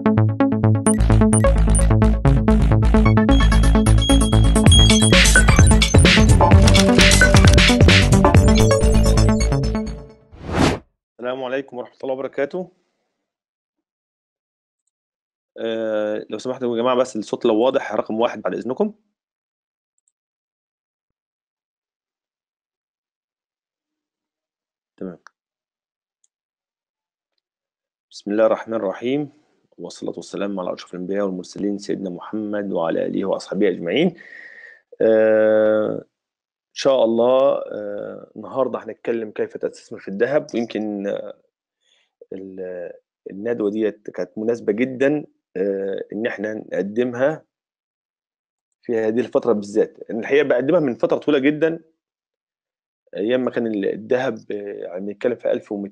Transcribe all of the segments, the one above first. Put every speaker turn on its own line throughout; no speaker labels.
السلام عليكم ورحمة الله وبركاته آه لو سمحتوا يا جماعة بس الصوت لو واضح رقم واحد بعد إذنكم تمام بسم الله الرحمن الرحيم والصلاة والسلام على أشرف الأنبياء والمرسلين سيدنا محمد وعلى آله وأصحابه أجمعين آه إن شاء الله آه النهاردة هنتكلم كيف تستثمر في الذهب ويمكن آه ال- الندوة ديت كانت مناسبة جدا آه إن إحنا نقدمها في هذه الفترة بالذات لأن الحقيقة بقدمها من فترة طويلة جدا أيام ما كان ال- الذهب آه، يعني بنتكلم في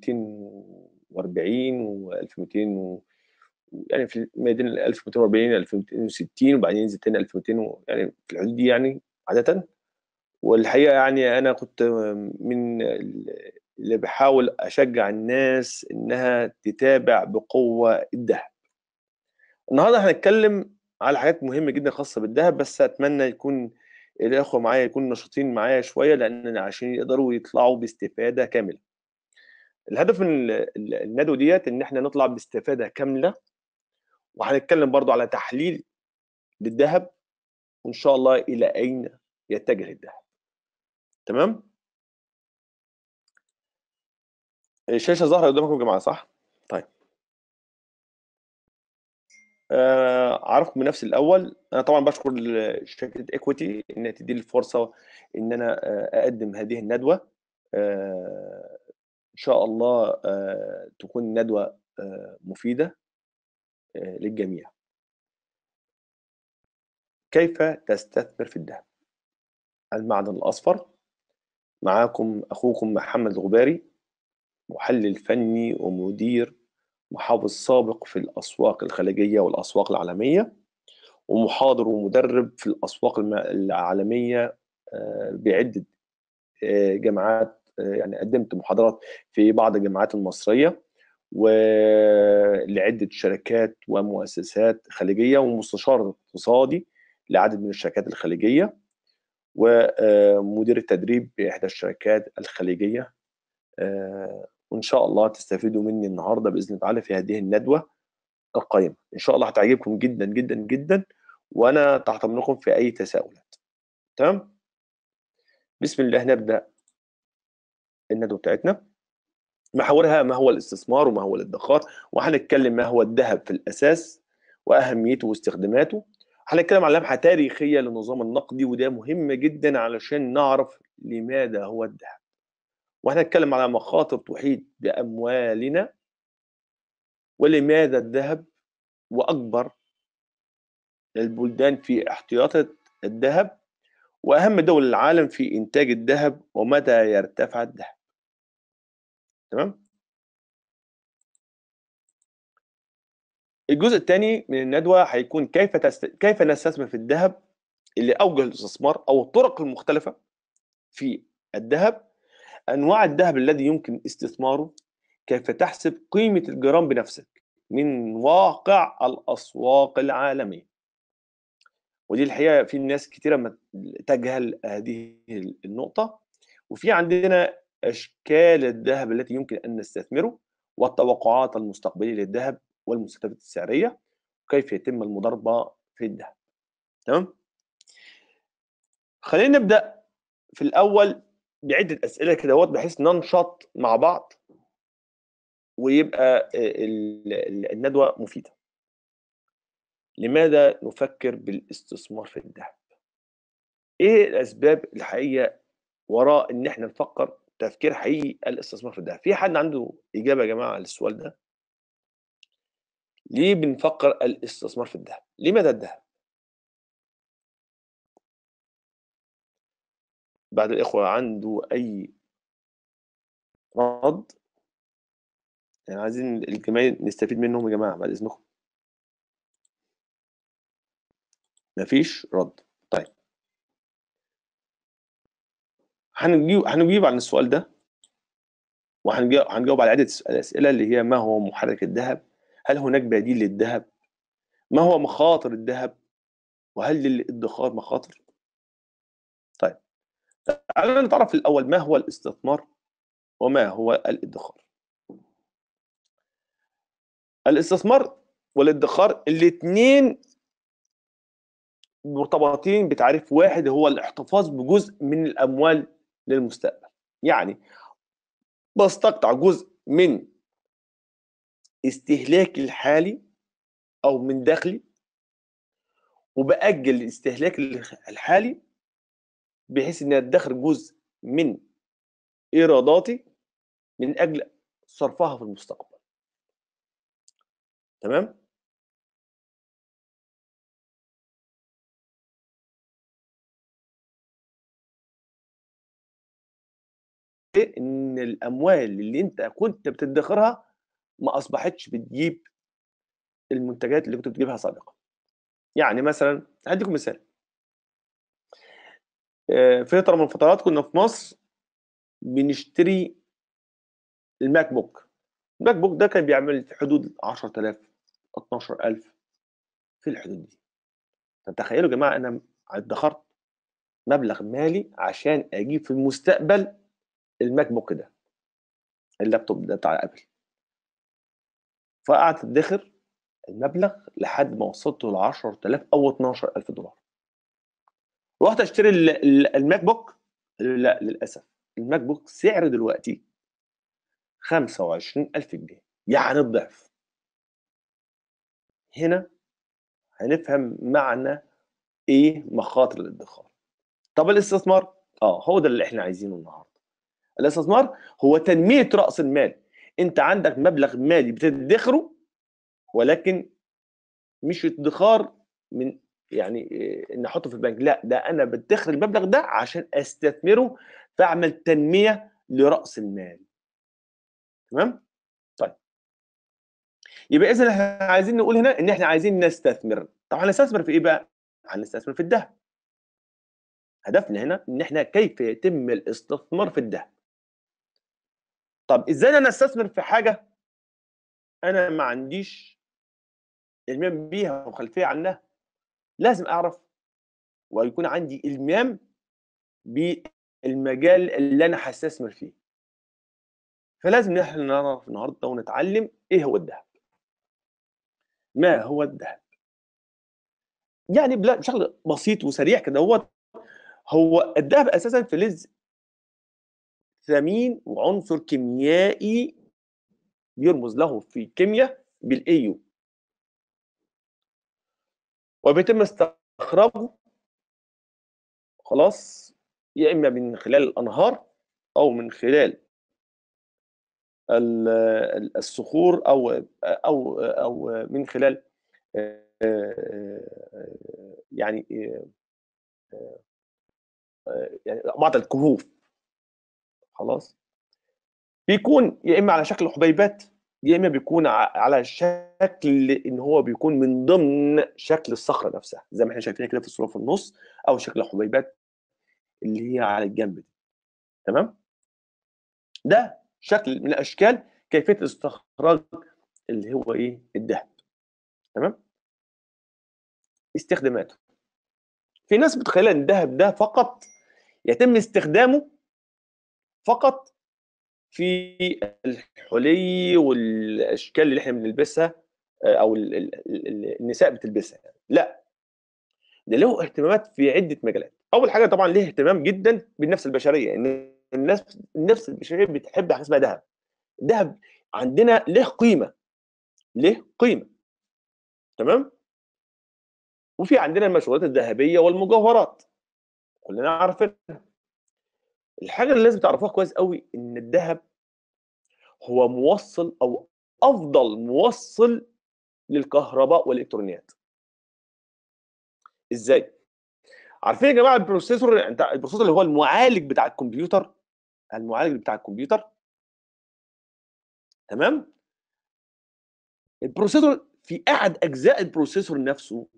1240 و 1200 و يعني في ما بين 1240 1260 وبعدين ينزل تاني 1200 و- يعني في الحدود دي يعني عادة والحقيقة يعني أنا كنت من ال- اللي بحاول أشجع الناس إنها تتابع بقوة الذهب. النهارده هنتكلم على حاجات مهمة جدا خاصة بالذهب بس أتمنى يكون الإخوة معايا يكونوا نشيطين معايا شوية لأن عشان يقدروا يطلعوا باستفادة كاملة. الهدف من ال- ال- الندوة ديت إن إحنا نطلع باستفادة كاملة وهنتكلم برضو على تحليل للذهب وإن شاء الله إلى أين يتجه الذهب. تمام؟ الشاشة ظاهرة قدامكم يا جماعة صح؟ طيب. آه، اعرفكم بنفسي الاول انا طبعا بشكر ل- شركه ايكويتي انها تديني الفرصه ان انا آه، اقدم هذه الندوه آه، ان شاء الله آه، تكون ندوه آه، مفيده آه، للجميع كيف تستثمر في الذهب المعدن الاصفر معاكم اخوكم محمد الغباري محلل فني ومدير محافظ سابق في الاسواق الخليجيه والاسواق العالميه ومحاضر ومدرب في الاسواق الم- العالميه آه، بعده آه، جامعات آه، يعني قدمت محاضرات في بعض الجامعات المصريه ولعده شركات ومؤسسات خليجيه ومستشار اقتصادي لعدد من الشركات الخليجيه ومدير التدريب باحدى الشركات الخليجيه آه، وان شاء الله تستفيدوا مني النهارده باذن الله تعالى في هذه الندوه القيمه ان شاء الله هتعجبكم جدا جدا جدا وانا تحت امركم في اي تساؤلات تمام بسم الله نبدا الندوه بتاعتنا محورها ما هو الاستثمار وما هو الادخار وهنتكلم ما هو الذهب في الاساس واهميته واستخداماته هنتكلم عن لمحه تاريخيه للنظام النقدي وده مهم جدا علشان نعرف لماذا هو الذهب وهنتكلم على مخاطر تحيط باموالنا ولماذا الذهب واكبر البلدان في احتياطات الذهب واهم دول العالم في انتاج الذهب ومتى يرتفع الذهب تمام الجزء الثاني من الندوه هيكون كيف تست... كيف نستثمر في الذهب اللي اوجه الاستثمار او الطرق المختلفه في الذهب انواع الذهب الذي يمكن استثماره كيف تحسب قيمه الجرام بنفسك من واقع الاسواق العالميه ودي الحقيقه في ناس كثيره ما تجهل هذه النقطه وفي عندنا اشكال الذهب التي يمكن ان نستثمره والتوقعات المستقبليه للذهب والمستهدفات السعريه وكيف يتم المضاربه في الذهب تمام خلينا نبدا في الاول بعده اسئله كده اهوت بحيث ننشط مع بعض ويبقى ال- ال- الندوه مفيده لماذا نفكر بالاستثمار في الذهب ايه الاسباب الحقيقيه وراء ان احنا نفكر تفكير حقيقي الاستثمار في الذهب في حد عنده اجابه يا جماعه للسؤال ده ليه بنفكر الاستثمار في الذهب لماذا الذهب بعد الاخوه عنده اي رد يعني عايزين الجماعه نستفيد منهم يا جماعه بعد اذنكم مفيش رد طيب هنجيب هنجيب عن السؤال ده وهنجاوب هنجاوب على عده الاسئله اللي هي ما هو محرك الذهب هل هناك بديل للذهب ما هو مخاطر الذهب وهل للادخار مخاطر طيب تعالوا نتعرف الاول ما هو الاستثمار وما هو الادخار الاستثمار والادخار الاثنين مرتبطين بتعريف واحد هو الاحتفاظ بجزء من الاموال للمستقبل يعني بستقطع جزء من استهلاكي الحالي او من دخلي وباجل الاستهلاك الحالي بحيث ان ادخر جزء من ايراداتي من اجل صرفها في المستقبل تمام ان الاموال اللي انت كنت بتدخرها ما اصبحتش بتجيب المنتجات اللي كنت بتجيبها سابقا يعني مثلا هديكم مثال فتره من الفترات كنا في مصر بنشتري الماك بوك الماك بوك ده كان بيعمل في حدود 10000 12000 في الحدود دي فتخيلوا يا جماعه انا ادخرت مبلغ مالي عشان اجيب في المستقبل الماك بوك ده اللابتوب ده بتاع ابل فقعدت ادخر المبلغ لحد ما وصلت ل 10000 او 12000 دولار رحت اشتري الماك بوك لا للاسف الماك بوك سعره دلوقتي 25000 جنيه يعني الضعف هنا هنفهم معنى ايه مخاطر الادخار طب الاستثمار اه هو ده اللي احنا عايزينه النهارده الاستثمار هو تنميه راس المال انت عندك مبلغ مالي بتدخره ولكن مش ادخار من يعني ان احطه في البنك لا ده انا بدخر المبلغ ده عشان استثمره فاعمل تنميه لراس المال تمام طيب يبقى اذا احنا عايزين نقول هنا ان احنا عايزين نستثمر طب هنستثمر في ايه بقى هنستثمر في الذهب هدفنا هنا ان احنا كيف يتم الاستثمار في الذهب طب ازاي انا استثمر في حاجه انا ما عنديش المام بيها وخلفيه عنها لازم اعرف ويكون عندي المام بالمجال اللي انا هستثمر فيه فلازم نحن نعرف النهارده ونتعلم ايه هو الذهب ما هو الذهب يعني بشكل بسيط وسريع كده هو هو الذهب اساسا فلز ثمين وعنصر كيميائي يرمز له في الكيمياء بالايو وبيتم استخراجه خلاص يا اما من خلال الانهار او من خلال الصخور او او او من خلال يعني يعني بعض الكهوف خلاص بيكون يا اما على شكل حبيبات يا اما بيكون على شكل ان هو بيكون من ضمن شكل الصخره نفسها زي ما احنا شايفين كده في الصوره في النص او شكل حبيبات اللي هي على الجنب دي تمام ده شكل من اشكال كيفيه استخراج اللي هو ايه الذهب تمام استخداماته في ناس بتخيل ان الذهب ده فقط يتم استخدامه فقط في الحلي والاشكال اللي احنا بنلبسها او النساء بتلبسها لا ده له اهتمامات في عده مجالات اول حاجه طبعا ليه اهتمام جدا بالنفس البشريه ان النفس النفس البشريه بتحب حاجه اسمها ذهب الذهب عندنا له قيمه له قيمه تمام وفي عندنا المشروبات الذهبيه والمجوهرات كلنا عارفينها الحاجه اللي لازم تعرفوها كويس قوي ان الذهب هو موصل او افضل موصل للكهرباء والالكترونيات ازاي عارفين يا جماعه البروسيسور انت البروسيسور اللي هو المعالج بتاع الكمبيوتر المعالج بتاع الكمبيوتر تمام البروسيسور في احد اجزاء البروسيسور نفسه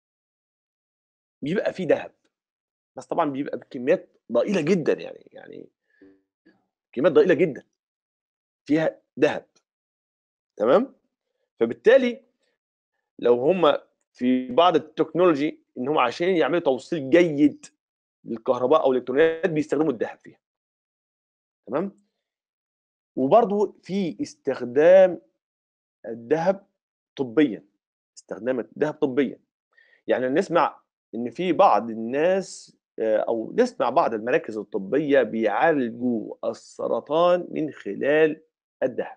بيبقى فيه ذهب بس طبعا بيبقى بكميات ضئيله جدا يعني يعني كميات ضئيله جدا فيها ذهب تمام فبالتالي لو هم في بعض التكنولوجي ان هم عشان يعملوا توصيل جيد للكهرباء او الالكترونيات بيستخدموا الذهب فيها تمام وبرضه في استخدام الذهب طبيا استخدام الذهب طبيا يعني نسمع ان في بعض الناس آه، او نسمع بعض المراكز الطبيه بيعالجوا السرطان من خلال الذهب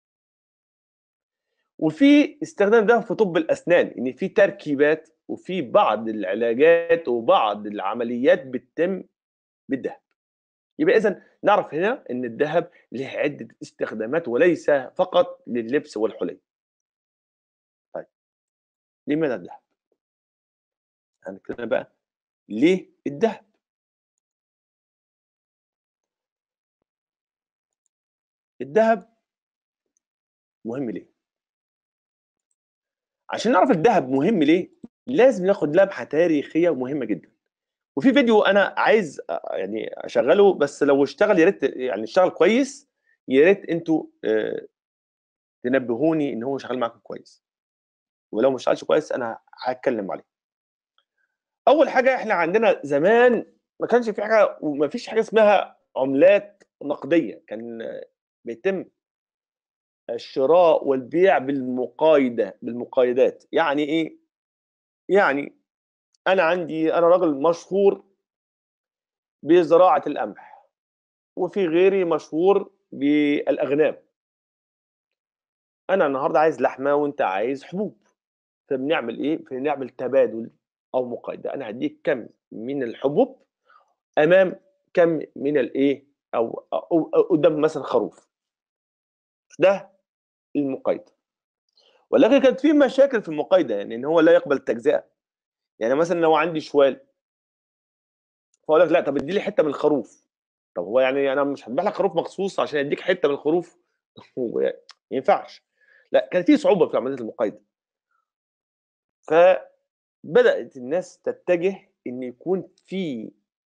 وفي استخدام ده في طب الاسنان ان في تركيبات وفي بعض العلاجات وبعض العمليات بتتم بالذهب يبقى اذا نعرف هنا ان الذهب له عده استخدامات وليس فقط لللبس والحلي طيب لماذا الذهب هنتكلم بقى ليه الذهب الذهب مهم ليه عشان نعرف الذهب مهم ليه لازم ناخد لمحه تاريخيه مهمه جدا وفي فيديو انا عايز يعني اشغله بس لو اشتغل يا ريت يعني اشتغل كويس يا ريت انتوا آه، تنبهوني ان هو شغال معاكم كويس ولو ما اشتغلش كويس انا هتكلم عليه اول حاجه احنا عندنا زمان ما كانش في حاجه وما فيش حاجه اسمها عملات نقديه كان بيتم الشراء والبيع بالمقايده بالمقايدات يعني ايه يعني انا عندي انا راجل مشهور بزراعه القمح وفي غيري مشهور بالاغنام انا النهارده عايز لحمه وانت عايز حبوب فبنعمل ايه بنعمل تبادل او مقايده انا هديك كم من الحبوب امام كم من الايه او, أو, أو قدام مثلا خروف ده المقايده ولكن كانت في مشاكل في المقايده يعني ان هو لا يقبل التجزئه يعني مثلا لو عندي شوال فاقول لك لا طب ادي لي حته من الخروف طب هو يعني انا مش هذبح لك خروف مخصوص عشان اديك حته من الخروف ما ينفعش لا كان في صعوبه في عمليه المقايده فبدات الناس تتجه ان يكون في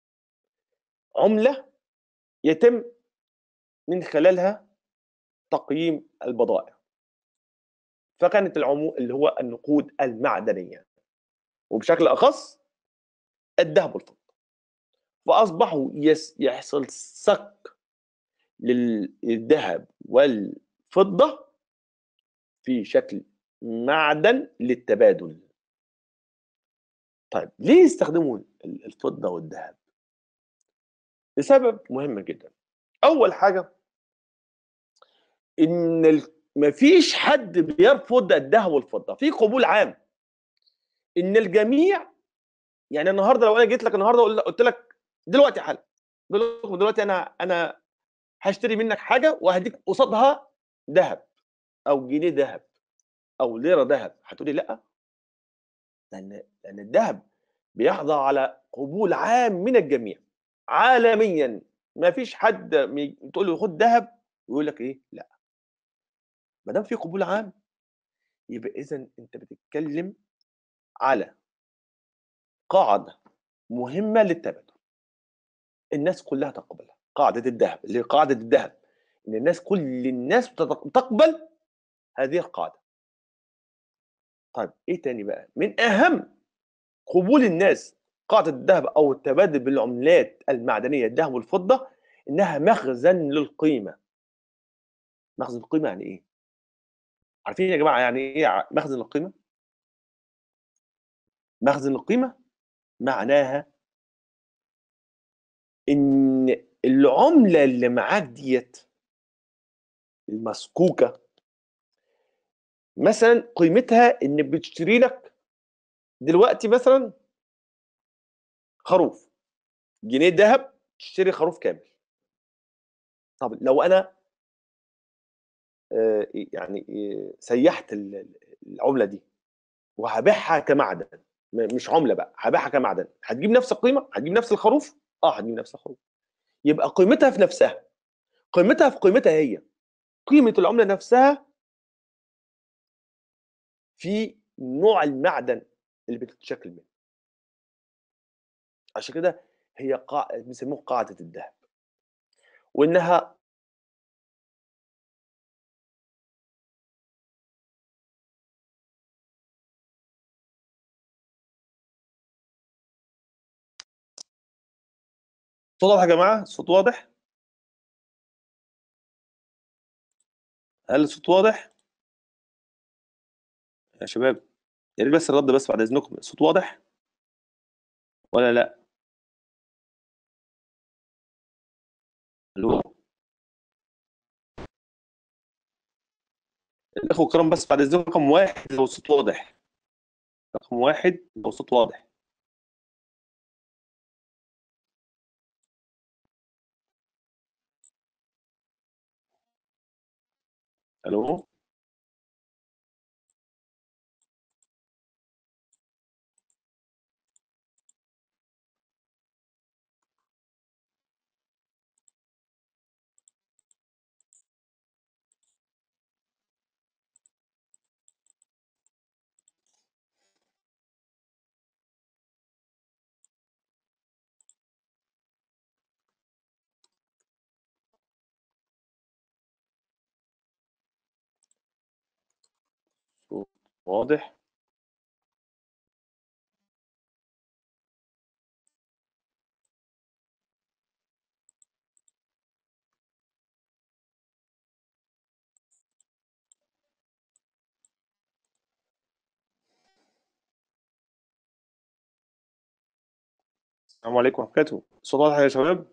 عمله يتم من خلالها تقييم البضائع فكانت العمو اللي هو النقود المعدنيه وبشكل اخص الذهب والفضه فاصبحوا يس يحصل سك للذهب والفضه في شكل معدن للتبادل طيب ليه يستخدموا الفضه والذهب لسبب مهم جدا اول حاجه ان مفيش حد بيرفض الذهب والفضه في قبول عام ان الجميع يعني النهارده لو انا جيت لك النهارده قلت لك دلوقتي حالا دلوقتي انا انا هشتري منك حاجه وهديك قصادها ذهب او جنيه ذهب او ليره ذهب هتقولي لا لان لان الذهب بيحظى على قبول عام من الجميع عالميا ما فيش حد تقول له خد ذهب ويقول لك ايه لا ما دام في قبول عام يبقى اذا انت بتتكلم على قاعده مهمه للتبادل الناس كلها تقبلها قاعده الذهب اللي هي قاعده الذهب ان الناس كل الناس تقبل هذه القاعده طيب ايه تاني بقى من اهم قبول الناس قاعده الذهب او التبادل بالعملات المعدنيه الذهب والفضه انها مخزن للقيمه مخزن القيمه يعني ايه عارفين يا جماعه يعني ايه مخزن القيمه مخزن القيمه معناها ان العمله اللي معاك ديت المسكوكه مثلا قيمتها ان بتشتري لك دلوقتي مثلا خروف جنيه ذهب تشتري خروف كامل طب لو انا آه، يعني آه، سيحت العمله دي وهبيعها كمعدن مش عمله بقى هبيعها كمعدن هتجيب نفس القيمه هتجيب نفس الخروف اه هتجيب نفس الخروف يبقى قيمتها في نفسها قيمتها في قيمتها هي قيمه العمله نفسها في نوع المعدن اللي بتتشكل منه عشان كده هي قاع... بيسموها قاعده الذهب وانها الصوت واضح يا جماعه الصوت واضح هل الصوت واضح يا شباب يا ريت بس الرد بس بعد اذنكم الصوت واضح ولا لا الو الاخوه الكرام بس بعد اذنكم رقم واحد لو الصوت واضح رقم واحد لو الصوت واضح الو صوت واضح السلام عليكم ورحمه الله وبركاته الصوت واضح يا شباب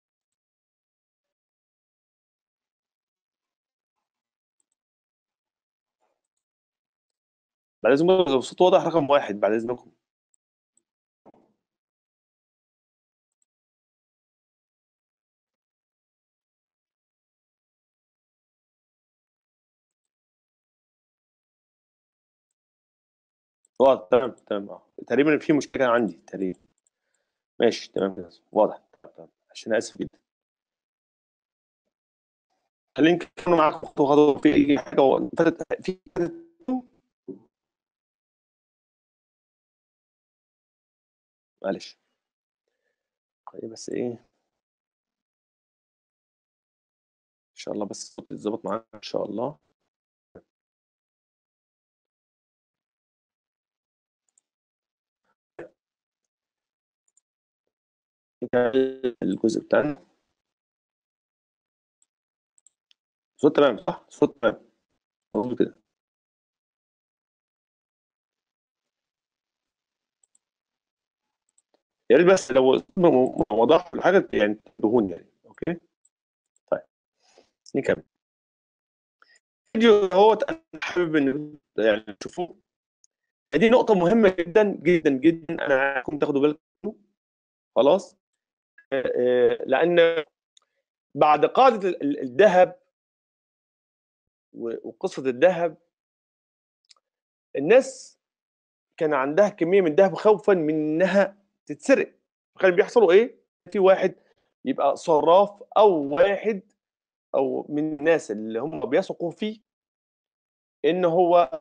بعد اذنكم لو الصوت واضح رقم واحد بعد اذنكم واضح تمام تمام اه تقريبا في مشكله عندي تقريبا ماشي تمام كده واضح تمام. عشان اسف جدا خليني نكمل معاكم خطوه خطوه في اي حاجه فاتت في معلش خليني بس ايه ان شاء الله بس الصوت يتظبط معانا ان شاء الله نكمل الجزء بتاعنا صوت تمام صح صوت تمام مظبوط كده يا ريت بس لو وضحت الحاجه يعني تنبهوني يعني اوكي طيب نكمل الفيديو هو انا حابب ان يعني تشوفوه دي نقطة مهمة جدا جدا جدا انا عايزكم تاخدوا بالكم خلاص لان بعد قاعدة الذهب وقصة الذهب الناس كان عندها كمية من الذهب خوفا من انها تتسرق كان بيحصلوا ايه في واحد يبقى صراف او واحد او من الناس اللي هم بيثقوا فيه ان هو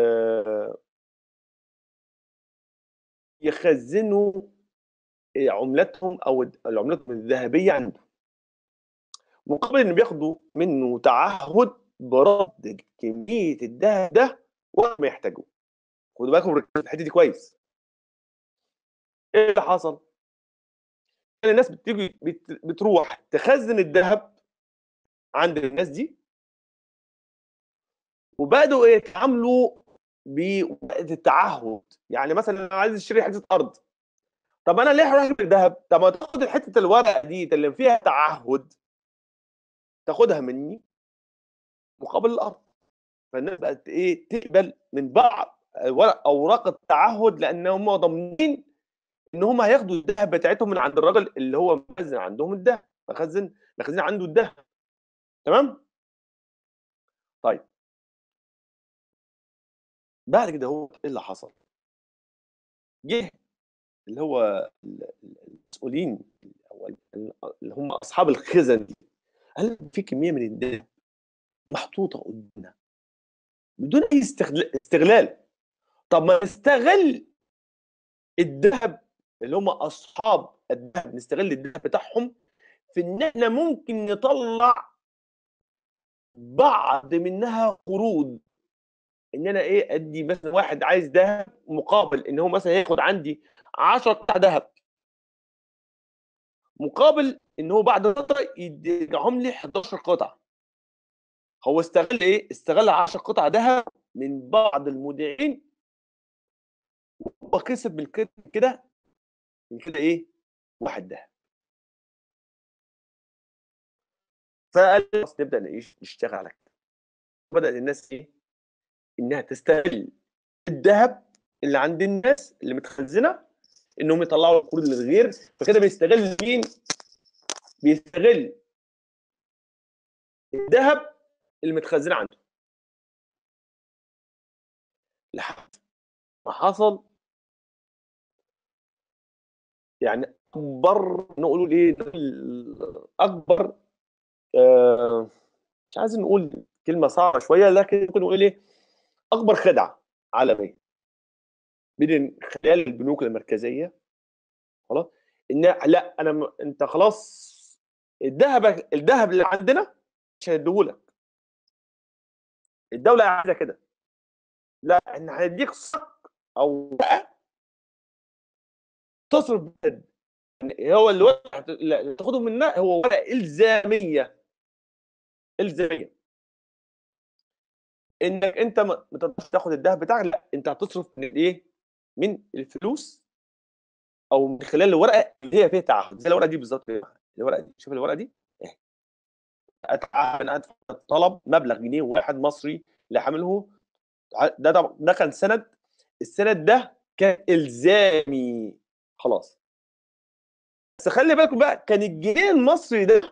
يخزنوا عملتهم او العملات الذهبيه عنده مقابل ان بياخدوا منه تعهد برد كميه الذهب ده وقت ما يحتاجوه خدوا بالكم في الحته دي كويس ايه اللي حصل؟ كان الناس بتيجي بتروح تخزن الذهب عند الناس دي وبداوا يتعاملوا بوقت التعهد يعني مثلا انا عايز اشتري حته ارض طب انا ليه هروح اجيب الذهب؟ طب ما تاخد حته الورقه دي اللي فيها تعهد تاخدها مني مقابل الارض فالناس بقت ايه تقبل من بعض ورق اوراق التعهد لان هم ضامنين ان هم هياخدوا الذهب بتاعتهم من عند الراجل اللي هو مخزن عندهم الذهب مخزن مخزن عنده الذهب تمام طيب بعد كده هو ايه اللي حصل جه اللي هو المسؤولين او اللي هم اصحاب الخزن دي قال في كميه من الذهب محطوطه قدامنا بدون اي استغلال طب ما نستغل الذهب اللي هم اصحاب الذهب نستغل الذهب بتاعهم في ان احنا ممكن نطلع بعض منها قروض ان انا ايه ادي مثلا واحد عايز ذهب مقابل ان هو مثلا ياخد عندي 10 قطع ذهب مقابل ان هو بعد فتره يرجعهم لي 11 قطعه هو استغل ايه؟ استغل 10 قطع ذهب من بعض المودعين وكسب من كده من كده ايه؟ واحد ذهب فقال خلاص نبدا نعيش نشتغل على كده بدات الناس ايه؟ انها تستغل الذهب اللي عند الناس اللي متخزنه انهم يطلعوا القروض للغير فكده بيستغل مين؟ بيستغل الذهب اللي متخزنه عنده لحد ما حصل يعني اكبر نقول ايه اكبر آه مش عايزين نقول كلمه صعبه شويه لكن ممكن نقول ايه اكبر خدعه عالميه بين خلال البنوك المركزيه خلاص ان لا انا م... انت خلاص الذهب الذهب اللي عندنا مش هيديهولك الدوله عايزه كده لا احنا هنديك صك او بقى تصرف بجد يعني هو اللي تاخده منها هو ورقه الزاميه الزاميه انك انت ما تقدرش تاخد الذهب بتاعك لا انت هتصرف من الايه؟ من الفلوس او من خلال الورقه اللي هي فيها تعهد زي الورقه دي بالظبط الورقه دي شوف الورقه دي اهي اتعهد ادفع طلب مبلغ جنيه واحد مصري اللي حامله ده ده, ده كان سند السند ده كان الزامي خلاص بس خلي بالكم بقى كان الجنيه المصري ده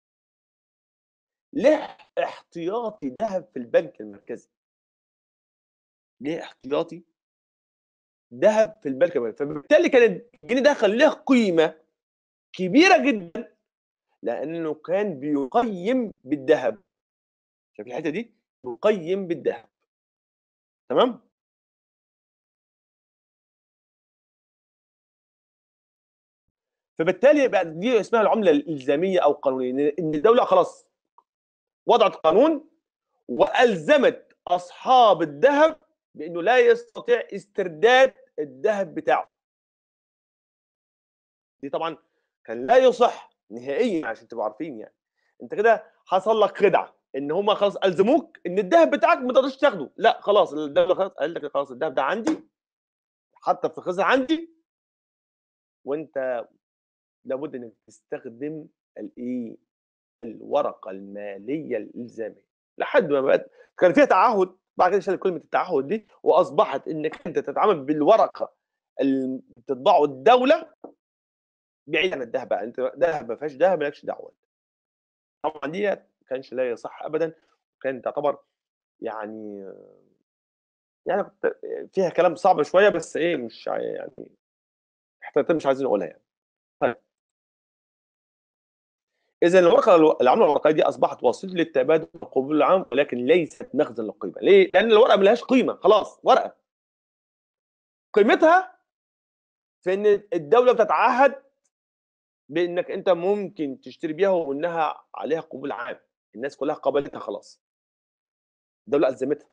له احتياطي ذهب في البنك المركزي ليه احتياطي ذهب في البنك المركزي فبالتالي كان الجنيه ده كان له قيمه كبيره جدا لانه كان بيقيم بالذهب شايف الحته دي يقيم بالذهب تمام فبالتالي بقى دي اسمها العمله الالزاميه او قانونيه ان الدوله خلاص وضعت قانون والزمت اصحاب الذهب بانه لا يستطيع استرداد الذهب بتاعه دي طبعا كان لا يصح نهائيا عشان تبقوا عارفين يعني انت كده حصل لك خدعه ان هم خلاص الزموك ان الذهب بتاعك ما تقدرش تاخده لا خلاص الدوله خلاص قال لك خلاص الذهب ده عندي حتى في خزنه عندي وانت لابد انك تستخدم الايه الورقه الماليه الالزاميه لحد ما بقت كان فيها تعهد بعد كده شالت كلمه التعهد دي واصبحت انك انت تتعامل بالورقه اللي بتطبعه الدوله بعيد عن الذهب بقى انت ذهب ما فيهاش ذهب مالكش دعوه طبعا دي ما كانش لا يصح ابدا وكانت تعتبر يعني يعني فيها كلام صعب شويه بس ايه مش يعني احنا مش عايزين نقولها يعني طيب اذا الورقه العمله الورقيه دي اصبحت وسيله للتبادل والقبول العام ولكن ليست مخزن للقيمه ليه لان الورقه ما لهاش قيمه خلاص ورقه قيمتها في ان الدوله بتتعهد بانك انت ممكن تشتري بيها وانها عليها قبول عام الناس كلها قبلتها خلاص الدوله الزمتها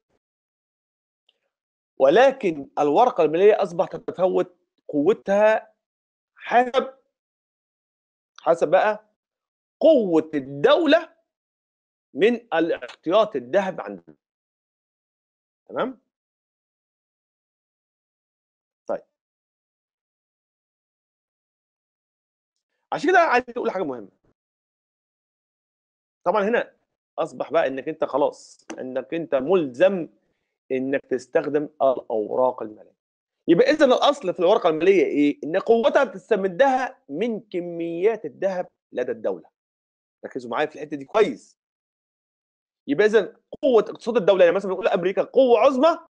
ولكن الورقه الماليه اصبحت تتفاوت قوتها حسب حسب بقى قوه الدوله من الاحتياط الذهب عندنا تمام طيب عشان كده عايز اقول حاجه مهمه طبعا هنا اصبح بقى انك انت خلاص انك انت ملزم انك تستخدم الاوراق الماليه يبقى اذا الاصل في الورقه الماليه ايه ان قوتها تستمدها من كميات الذهب لدى الدوله ركزوا معايا في الحته دي كويس يبقى اذا قوه اقتصاد الدوله يعني مثلا بنقول امريكا قوه عظمى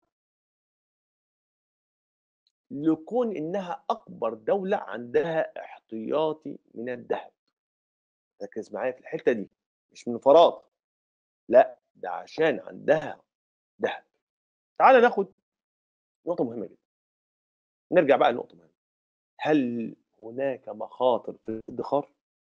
لكون انها اكبر دوله عندها احتياطي من الذهب ركز معايا في الحته دي مش من فراغ لا ده عشان عندها ذهب تعال ناخد نقطه مهمه جدا نرجع بقى لنقطه مهمه هل هناك مخاطر في الادخار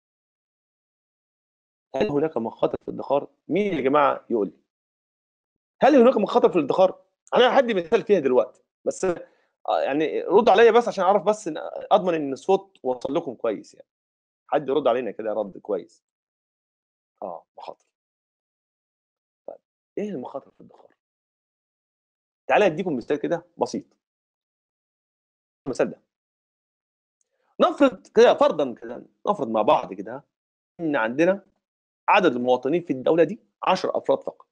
هل هناك مخاطر في الادخار مين يا جماعه يقول لي هل هناك مخاطر في الادخار انا هدي مثال فيها دلوقتي بس يعني ردوا عليا بس عشان اعرف بس إن اضمن ان الصوت وصل لكم كويس يعني حد يرد علينا كده رد كويس اه مخاطر طيب ايه المخاطر في الادخار تعالى اديكم مثال كده بسيط المثال ده نفرض كده فرضا كده نفرض مع بعض كده ان عندنا عدد المواطنين في الدوله دي 10 افراد فقط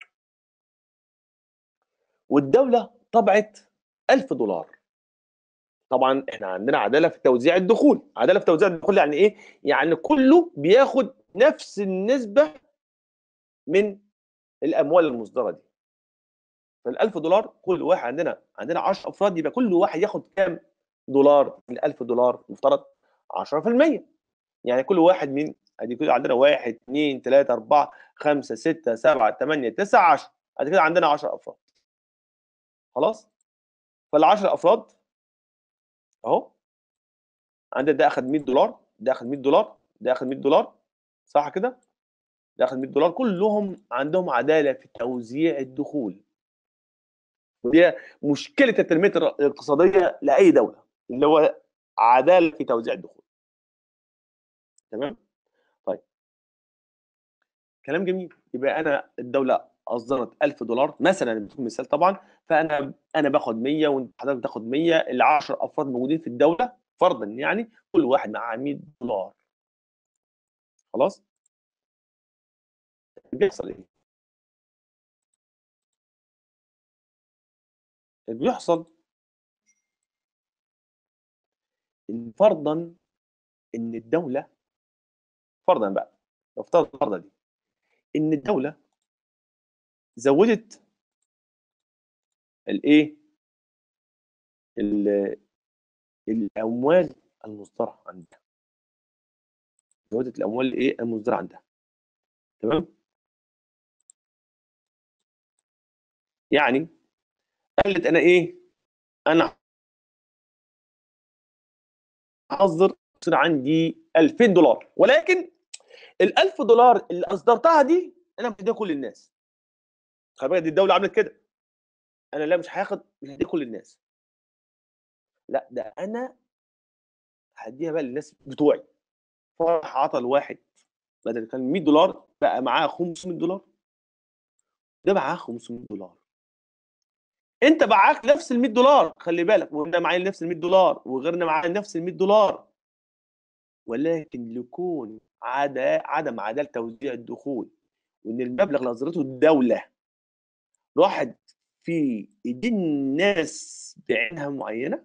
والدوله طبعت 1000 دولار طبعا احنا عندنا عداله في توزيع الدخول عداله في توزيع الدخول يعني ايه يعني كله بياخد نفس النسبه من الاموال المصدره دي فال 1000 دولار كل واحد عندنا عندنا 10 افراد يبقى كل واحد ياخد كام دولار من 1000 دولار مفترض 10% يعني كل واحد من ادي كده عندنا 1 2 3 4 5 6 7 8 9 10 ادي كده عندنا 10 افراد خلاص فال 10 افراد اهو عندنا ده اخذ 100 دولار ده اخذ 100 دولار ده اخذ 100 دولار صح كده ده اخذ 100 دولار كلهم عندهم عداله في توزيع الدخول ودي مشكله التنميه الاقتصاديه لاي دوله اللي هو عداله في توزيع الدخول تمام طيب كلام جميل يبقى انا الدوله اصدرت 1000 دولار مثلا بدون مثال طبعا فانا انا باخد 100 وانت حضرتك بتاخد 100 ال 10 افراد موجودين في الدوله فرضا يعني كل واحد معاه 100 دولار خلاص بيحصل ايه؟ اللي بيحصل ان فرضا ان الدوله فرضا بقى نفترض الفرضه دي ان الدوله زودت الايه الاموال المصدره عندها زودت الاموال الايه المصدره عندها تمام يعني قالت انا ايه انا هصدر عندي 2000 دولار ولكن ال 1000 دولار اللي اصدرتها دي انا بديها كل الناس خلي بالك دي الدوله عملت كده انا لا مش هاخد مش هدي كل الناس لا ده انا هديها بقى للناس بتوعي فراح عطى الواحد بدل كان 100 دولار بقى معاه 500 دولار ده معاه 500 دولار انت معاك نفس ال 100 دولار خلي بالك وده معايا نفس ال 100 دولار وغيرنا معاه نفس ال 100 دولار ولكن لكون عدا عدم عداله توزيع الدخول وان المبلغ اللي اصدرته الدوله راحت في ايدين ناس بعينها معينه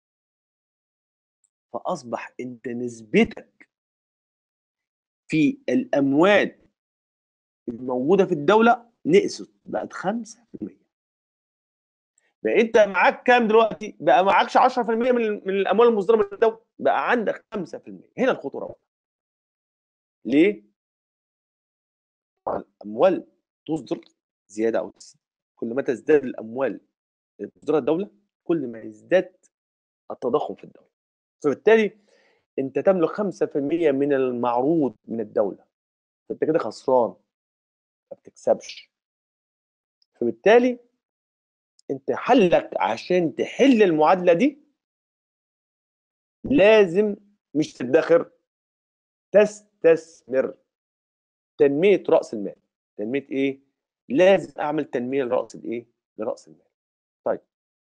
فاصبح انت نسبتك في الاموال الموجوده في الدوله نقصت بقت 5% بقى انت معاك كام دلوقتي؟ بقى معكش 10% من من الاموال المصدره من الدوله بقى عندك 5% هنا الخطوره بقى ليه؟ الاموال تصدر زياده او تزيد كل ما تزداد الاموال اللي تصدرها الدوله كل ما يزداد التضخم في الدوله فبالتالي انت تملك 5% من المعروض من الدوله فانت كده خسران ما بتكسبش فبالتالي انت حلك عشان تحل المعادله دي لازم مش تدخر تستثمر تنميه راس المال تنميه ايه لازم اعمل تنميه لراس الايه لراس المال طيب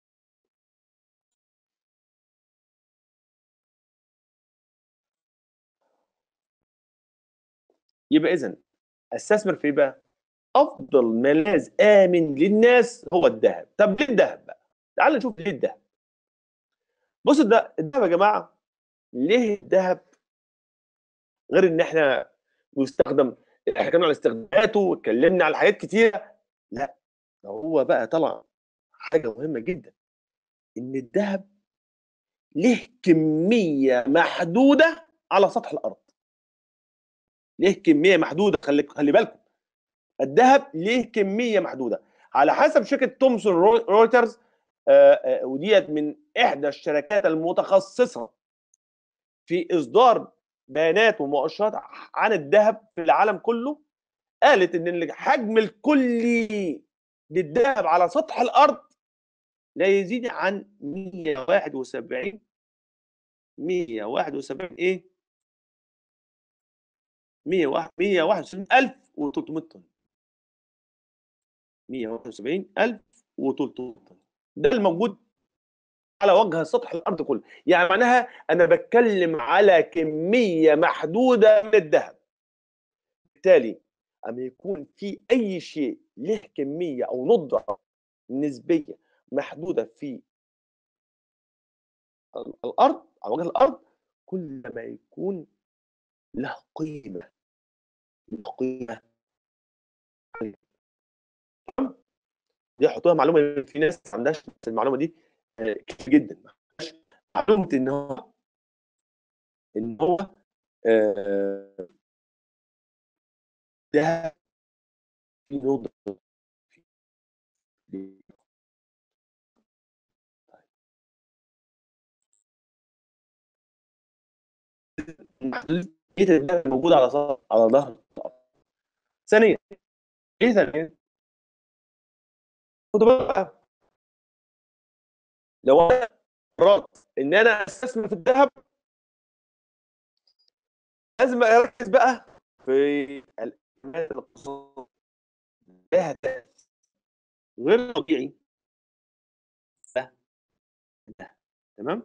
يبقى اذا استثمر في بقى افضل ملاذ امن للناس هو الذهب طب ليه الذهب بقى تعال نشوف ليه الذهب بص ده الذهب يا جماعه ليه الذهب غير ان احنا بيستخدم احنا اتكلمنا على استخداماته واتكلمنا على حاجات كتيره لا ده هو بقى طلع حاجه مهمه جدا ان الذهب له كميه محدوده على سطح الارض ليه كميه محدوده خلي خلي بالكم الذهب ليه كميه محدوده على حسب شركه تومسون رويترز وديت من احدى الشركات المتخصصه في اصدار بيانات ومؤشرات عن الذهب في العالم كله قالت ان الحجم الكلي للذهب على سطح الارض لا يزيد عن 171 171 ايه 171300 طن 171300 طن ده الموجود على وجه سطح الارض كله يعني معناها انا بتكلم على كميه محدوده من الذهب بالتالي اما يكون في اي شيء له كميه او ندره نسبيه محدوده في الارض على وجه الارض كل ما يكون له قيمه له قيمه دي احطوها معلومه في ناس ما عندهاش المعلومه دي كتير جدا معلومه ان هو ان هو آه ده في ندره موجود على ظهر على ظهر ثانيا ايه ثانيا خدوا بقى لو انا قررت ان انا استثمر في الذهب لازم اركز بقى في الامانات الاقتصاديه لها غير طبيعي ده ده تمام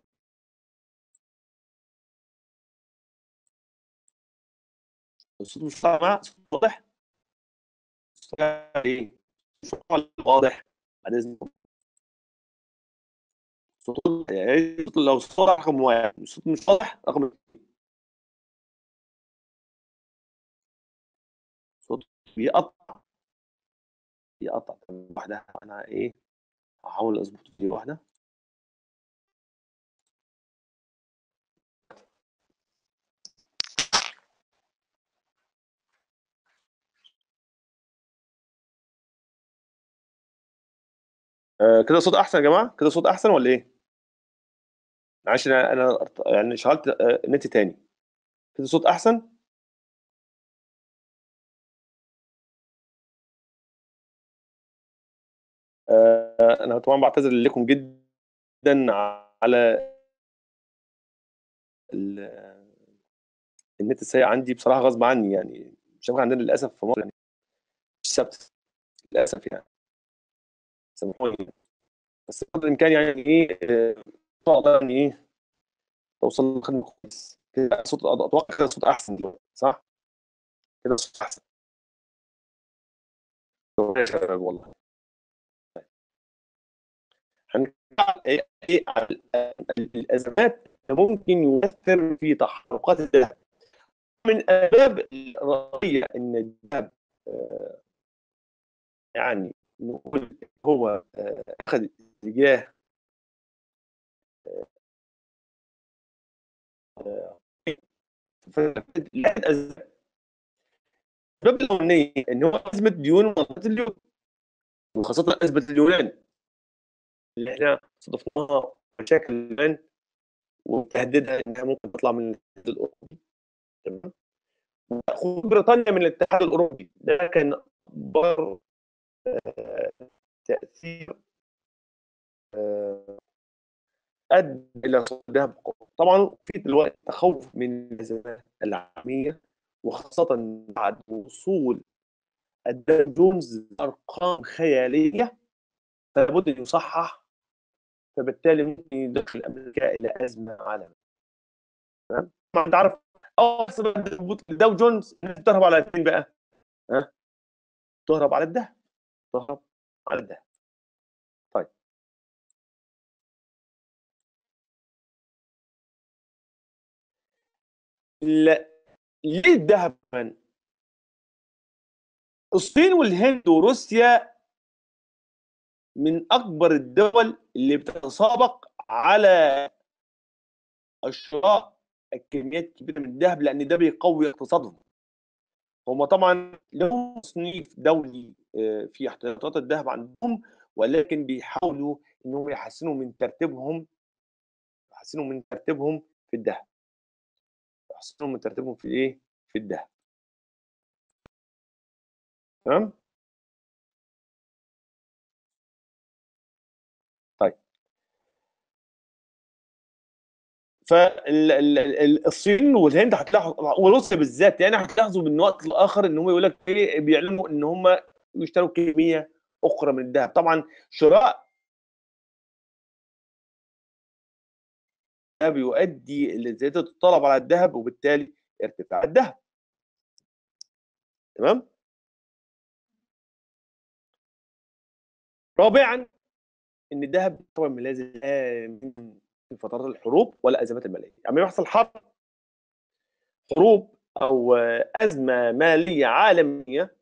الصوت مش طالع صوت واضح ايه واضح بعد اذنكم صوت يعني لو الصوت رقم واحد الصوت مش واضح رقم صوت بيقطع بيقطع واحدة انا ايه هحاول اظبط دي واحدة آه كده صوت احسن يا جماعه كده صوت احسن ولا ايه معلش انا انا يعني شغلت آه نت تاني كده صوت احسن آه انا طبعا بعتذر لكم جدا على النت السيء عندي بصراحه غصب عني يعني مش عندنا للاسف في مصر يعني مش ثابت للاسف يعني سامحوني بس قدر الامكان يعني ايه ان شاء الله يعني ايه توصل لخدمه كويس كده صوت اتوقع كده صوت احسن دلوقتي صح؟ كده صوت احسن يا شباب والله ايه ايه الازمات ممكن يؤثر في تحركات الذهب من الاسباب الرئيسيه ان الذهب يعني نقول هو اخذ اتجاه الاسباب الاولانيه ان هو ازمه ديون منطقه اليوم وخاصه ازمه اليونان اللي احنا صادفناها مشاكل اليونان وتهددها انها ممكن تطلع من الاتحاد الاوروبي تمام خروج بريطانيا من الاتحاد الاوروبي ده كان اكبر تاثير ادى الى الذهب طبعا في دلوقتي تخوف من الازمات العالميه وخاصه بعد وصول الداو جونز ارقام خياليه فلابد ان يصحح فبالتالي ممكن يدخل امريكا الى ازمه عالميه تمام طبعا انت عارف اول سبب الداو جونز تهرب على فين بقى؟ ها؟ تهرب على الذهب تهرب على الذهب طيب لا ليه الذهب من الصين والهند وروسيا من اكبر الدول اللي بتتسابق على الشراء الكميات كبيره من الذهب لان ده بيقوي اقتصادهم هم طبعا لهم تصنيف دولي في احتياطات الذهب عندهم ولكن بيحاولوا انهم يحسنوا من ترتيبهم يحسنوا من ترتيبهم في الذهب يحسنوا من ترتيبهم في ايه في الذهب تمام طيب فالصين والهند هتلاحظوا وروسيا بالذات يعني هتلاحظوا من وقت لاخر ان هم يقول لك ايه بيعلنوا ان هم يشتروا كميه اخرى من الذهب طبعا شراء بيؤدي لزياده الطلب على الذهب وبالتالي ارتفاع الذهب تمام رابعا ان الذهب طبعا من لازم من في فترات الحروب ولا ازمات الماليه يعني يحصل حرب حروب او ازمه ماليه عالميه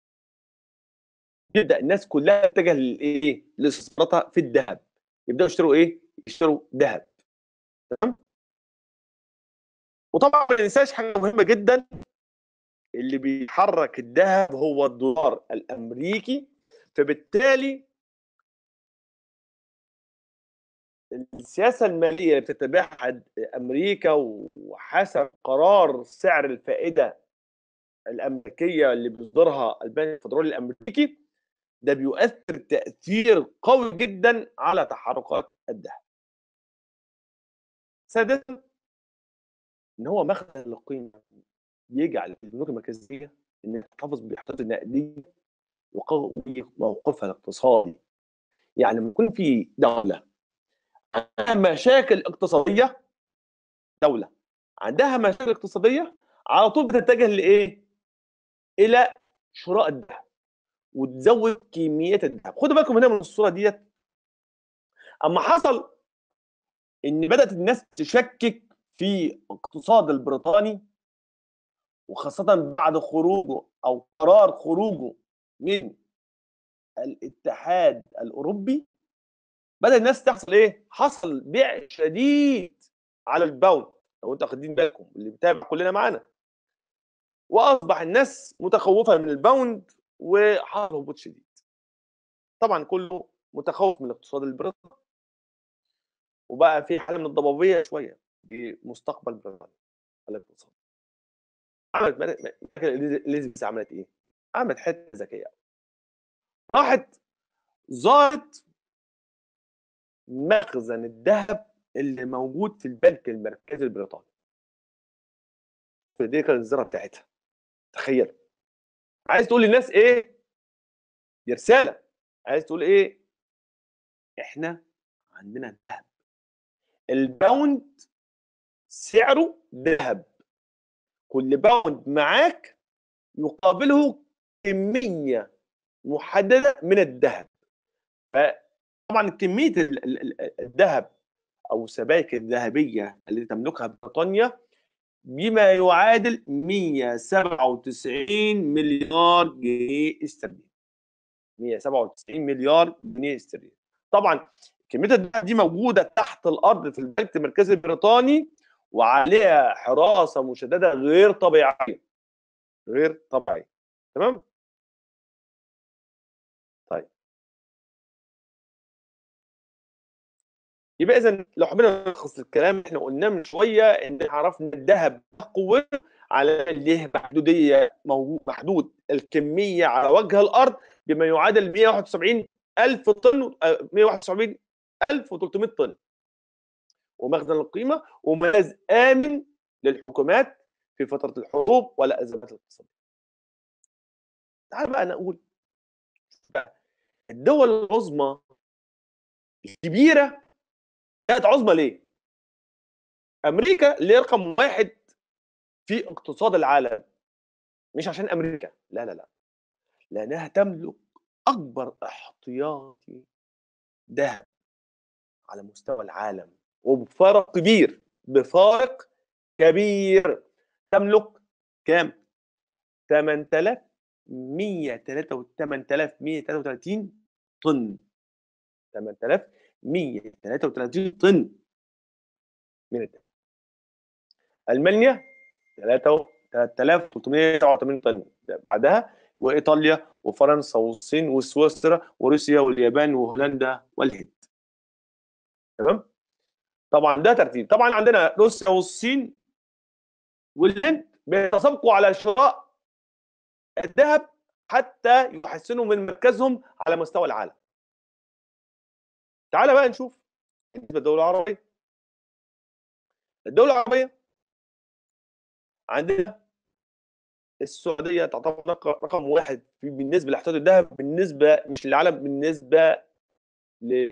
يبدا الناس كلها تتجه للايه لاستثماراتها في الذهب يبداوا يشتروا ايه يشتروا ذهب تمام وطبعا ما ننساش حاجه مهمه جدا اللي بيحرك الذهب هو الدولار الامريكي فبالتالي السياسه الماليه اللي بتتبعها امريكا وحسب قرار سعر الفائده الامريكيه اللي بيصدرها البنك الفدرالي الامريكي ده بيؤثر تاثير قوي جدا على تحركات الذهب. سادسا ان هو مخزن للقيمه يجعل البنوك المركزيه ان تحتفظ باحتياطات النقديه وقوي موقفها الاقتصادي. يعني لما يكون في دوله عندها مشاكل اقتصاديه دوله عندها مشاكل اقتصاديه على طول بتتجه لايه؟ الى شراء الذهب وتزود كميات الذهب خدوا بالكم هنا من الصوره ديت اما حصل ان بدات الناس تشكك في الاقتصاد البريطاني وخاصه بعد خروجه او قرار خروجه من الاتحاد الاوروبي بدا الناس تحصل ايه حصل بيع شديد على الباوند لو انتوا واخدين بالكم اللي بيتابع كلنا معانا واصبح الناس متخوفه من الباوند وحصل هبوط شديد طبعا كله متخوف من الاقتصاد البريطاني وبقى في حاله من الضبابيه شويه في مستقبل بريطانيا الاقتصاد عملت اليزابيث عملت ايه؟ عملت حته ذكيه راحت زارت مخزن الذهب اللي موجود في البنك المركزي البريطاني دي كانت الزياره بتاعتها تخيل عايز تقول للناس ايه دي رساله عايز تقول ايه احنا عندنا ذهب الباوند سعره ذهب كل باوند معاك يقابله كميه محدده من الذهب طبعا كميه الذهب او السبائك الذهبيه التي تملكها بريطانيا بما يعادل 197 مليار جنيه استرليني 197 مليار جنيه استرليني طبعا كميه الذهب دي موجوده تحت الارض في البنك المركزي البريطاني وعليها حراسه مشدده غير طبيعيه غير طبيعيه تمام طيب يبقى اذا لو حبينا نلخص الكلام احنا قلناه من شويه ان عرفنا الذهب قوته على له محدوديه محدود الكميه على وجه الارض بما يعادل 171 الف طن 171 1300 طن ومخزن القيمه وملاذ امن للحكومات في فتره الحروب ولا ازمات الاقتصاديه. تعال بقى نقول الدول العظمى الكبيره كانت عظمى ليه؟ امريكا اللي هي رقم واحد في اقتصاد العالم مش عشان امريكا لا لا لا لانها تملك اكبر احتياطي ذهب على مستوى العالم وبفارق كبير بفارق كبير تملك كام 8133 طن 8133 طن من الذهب المانيا 3389 طن بعدها وايطاليا وفرنسا والصين وسويسرا وروسيا واليابان وهولندا والهند تمام طبعا ده ترتيب طبعا عندنا روسيا والصين والهند بيتسابقوا على شراء الذهب حتى يحسنوا من مركزهم على مستوى العالم تعال بقى نشوف بالنسبه للدول العربيه الدول العربيه عندنا السعوديه تعتبر رقم واحد بالنسبه لاحتياط الذهب بالنسبه مش للعالم بالنسبه ل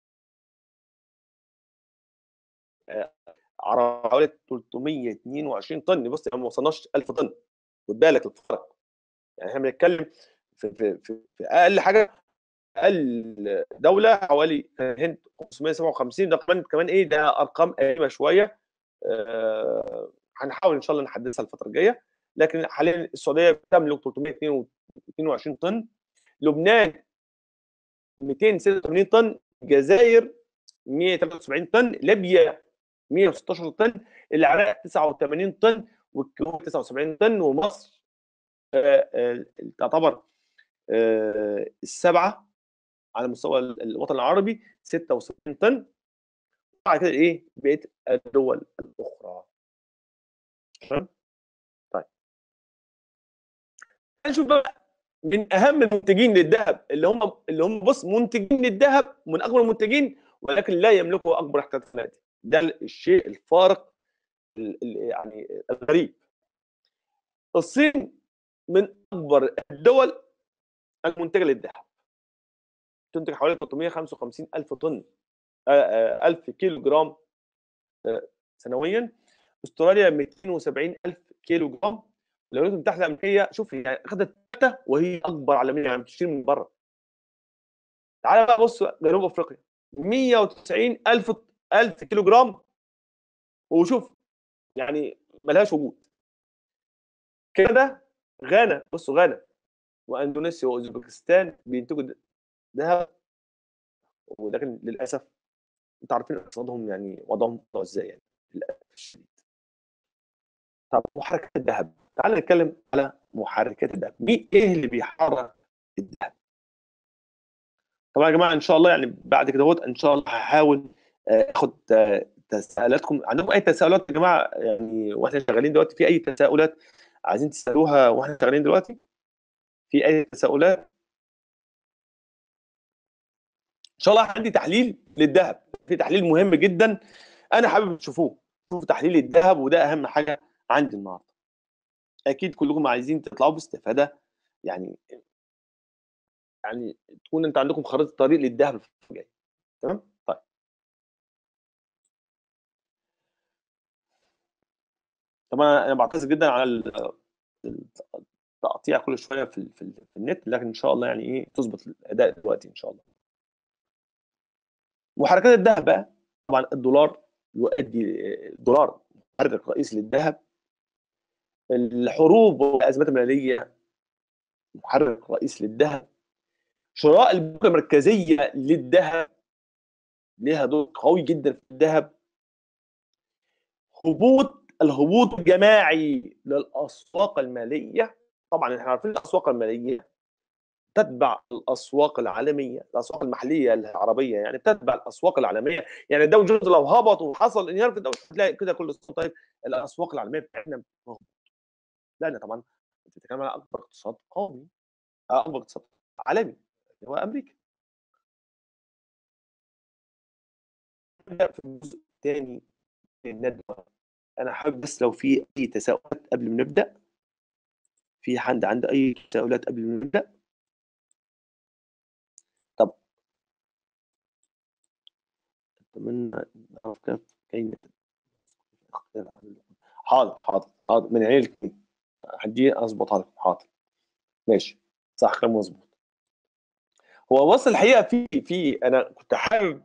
حوالي 322 طن بص ما وصلناش 1000 طن خد بالك الفرق يعني احنا بنتكلم في, في, في, في اقل حاجه اقل دوله حوالي الهند 557 ده كمان كمان ايه ده ارقام قريبه شويه آه هنحاول ان شاء الله نحدثها الفتره الجايه لكن حاليا السعوديه بتملك 322 طن لبنان 286 طن الجزائر 173 طن ليبيا 116 طن العراق 89 طن والكويت 79 طن ومصر تعتبر السبعه على مستوى الوطن العربي 66 طن وبعد كده ايه بقيه الدول الاخرى تمام طيب نشوف بقى من اهم المنتجين للذهب اللي هم اللي هم بص منتجين للذهب من اكبر المنتجين ولكن لا يملكوا اكبر احتياطات نادي ده الشيء الفارق يعني الغريب الصين من اكبر الدول المنتجه للذهب تنتج حوالي 355 الف طن ألف كيلو جرام سنويا استراليا 270 الف كيلو جرام الولايات المتحده الامريكيه شوف هي اخذت ثلاثه وهي اكبر عالميا يعني بتشتري من بره تعال بقى بص جنوب افريقيا 190 الف الف كيلو جرام وشوف يعني ملهاش وجود كندا غانا بصوا غانا واندونيسيا واوزبكستان بينتجوا ذهب ولكن للاسف انتوا عارفين اقتصادهم يعني وضعهم ازاي يعني للاسف الشديد طب محركات الذهب تعال نتكلم على محركات الذهب مين ايه اللي بيحرك الذهب طبعا يا جماعه ان شاء الله يعني بعد كده ان شاء الله هحاول اخد تساؤلاتكم عندكم اي تساؤلات يا جماعه يعني واحنا شغالين دلوقتي في اي تساؤلات عايزين تسالوها واحنا شغالين دلوقتي في اي تساؤلات ان شاء الله عندي تحليل للذهب في تحليل مهم جدا انا حابب تشوفوه شوفوا تحليل الذهب وده اهم حاجه عندي النهارده اكيد كلكم عايزين تطلعوا باستفاده يعني يعني تكون انت عندكم خريطه طريق للذهب الفتره الجايه تمام طيب طبعا انا بعتذر جدا على التقطيع كل شويه في, في, في النت لكن ان شاء الله يعني ايه تظبط الاداء دلوقتي ان شاء الله محركات الذهب بقى طبعا الدولار يؤدي الدولار محرك رئيسي للذهب الحروب والازمات الماليه محرك رئيسي للذهب شراء البنوك المركزيه للذهب ليها دور قوي جدا في الذهب هبوط الهبوط الجماعي للاسواق الماليه طبعا احنا عارفين الاسواق الماليه تتبع الاسواق العالميه الاسواق المحليه العربيه يعني بتتبع الاسواق العالميه يعني الدو جونز لو هبط وحصل انهيار في الدوله تلاقي كده كل طيب الاسواق العالميه بتاعتنا لان طبعا انت بتتكلم على اكبر اقتصاد قومي اكبر اقتصاد عالمي هو امريكا في الجزء الثاني من الندوه انا حابب بس لو في اي تساؤلات قبل ما نبدا في حد عنده اي تساؤلات قبل ما نبدا طب اتمنى نعرف كيف كيف حاضر حاضر حاضر من عيني الاثنين هدي اظبطها لكم حاضر ماشي صح كلام مظبوط هو بص الحقيقه في في انا كنت حابب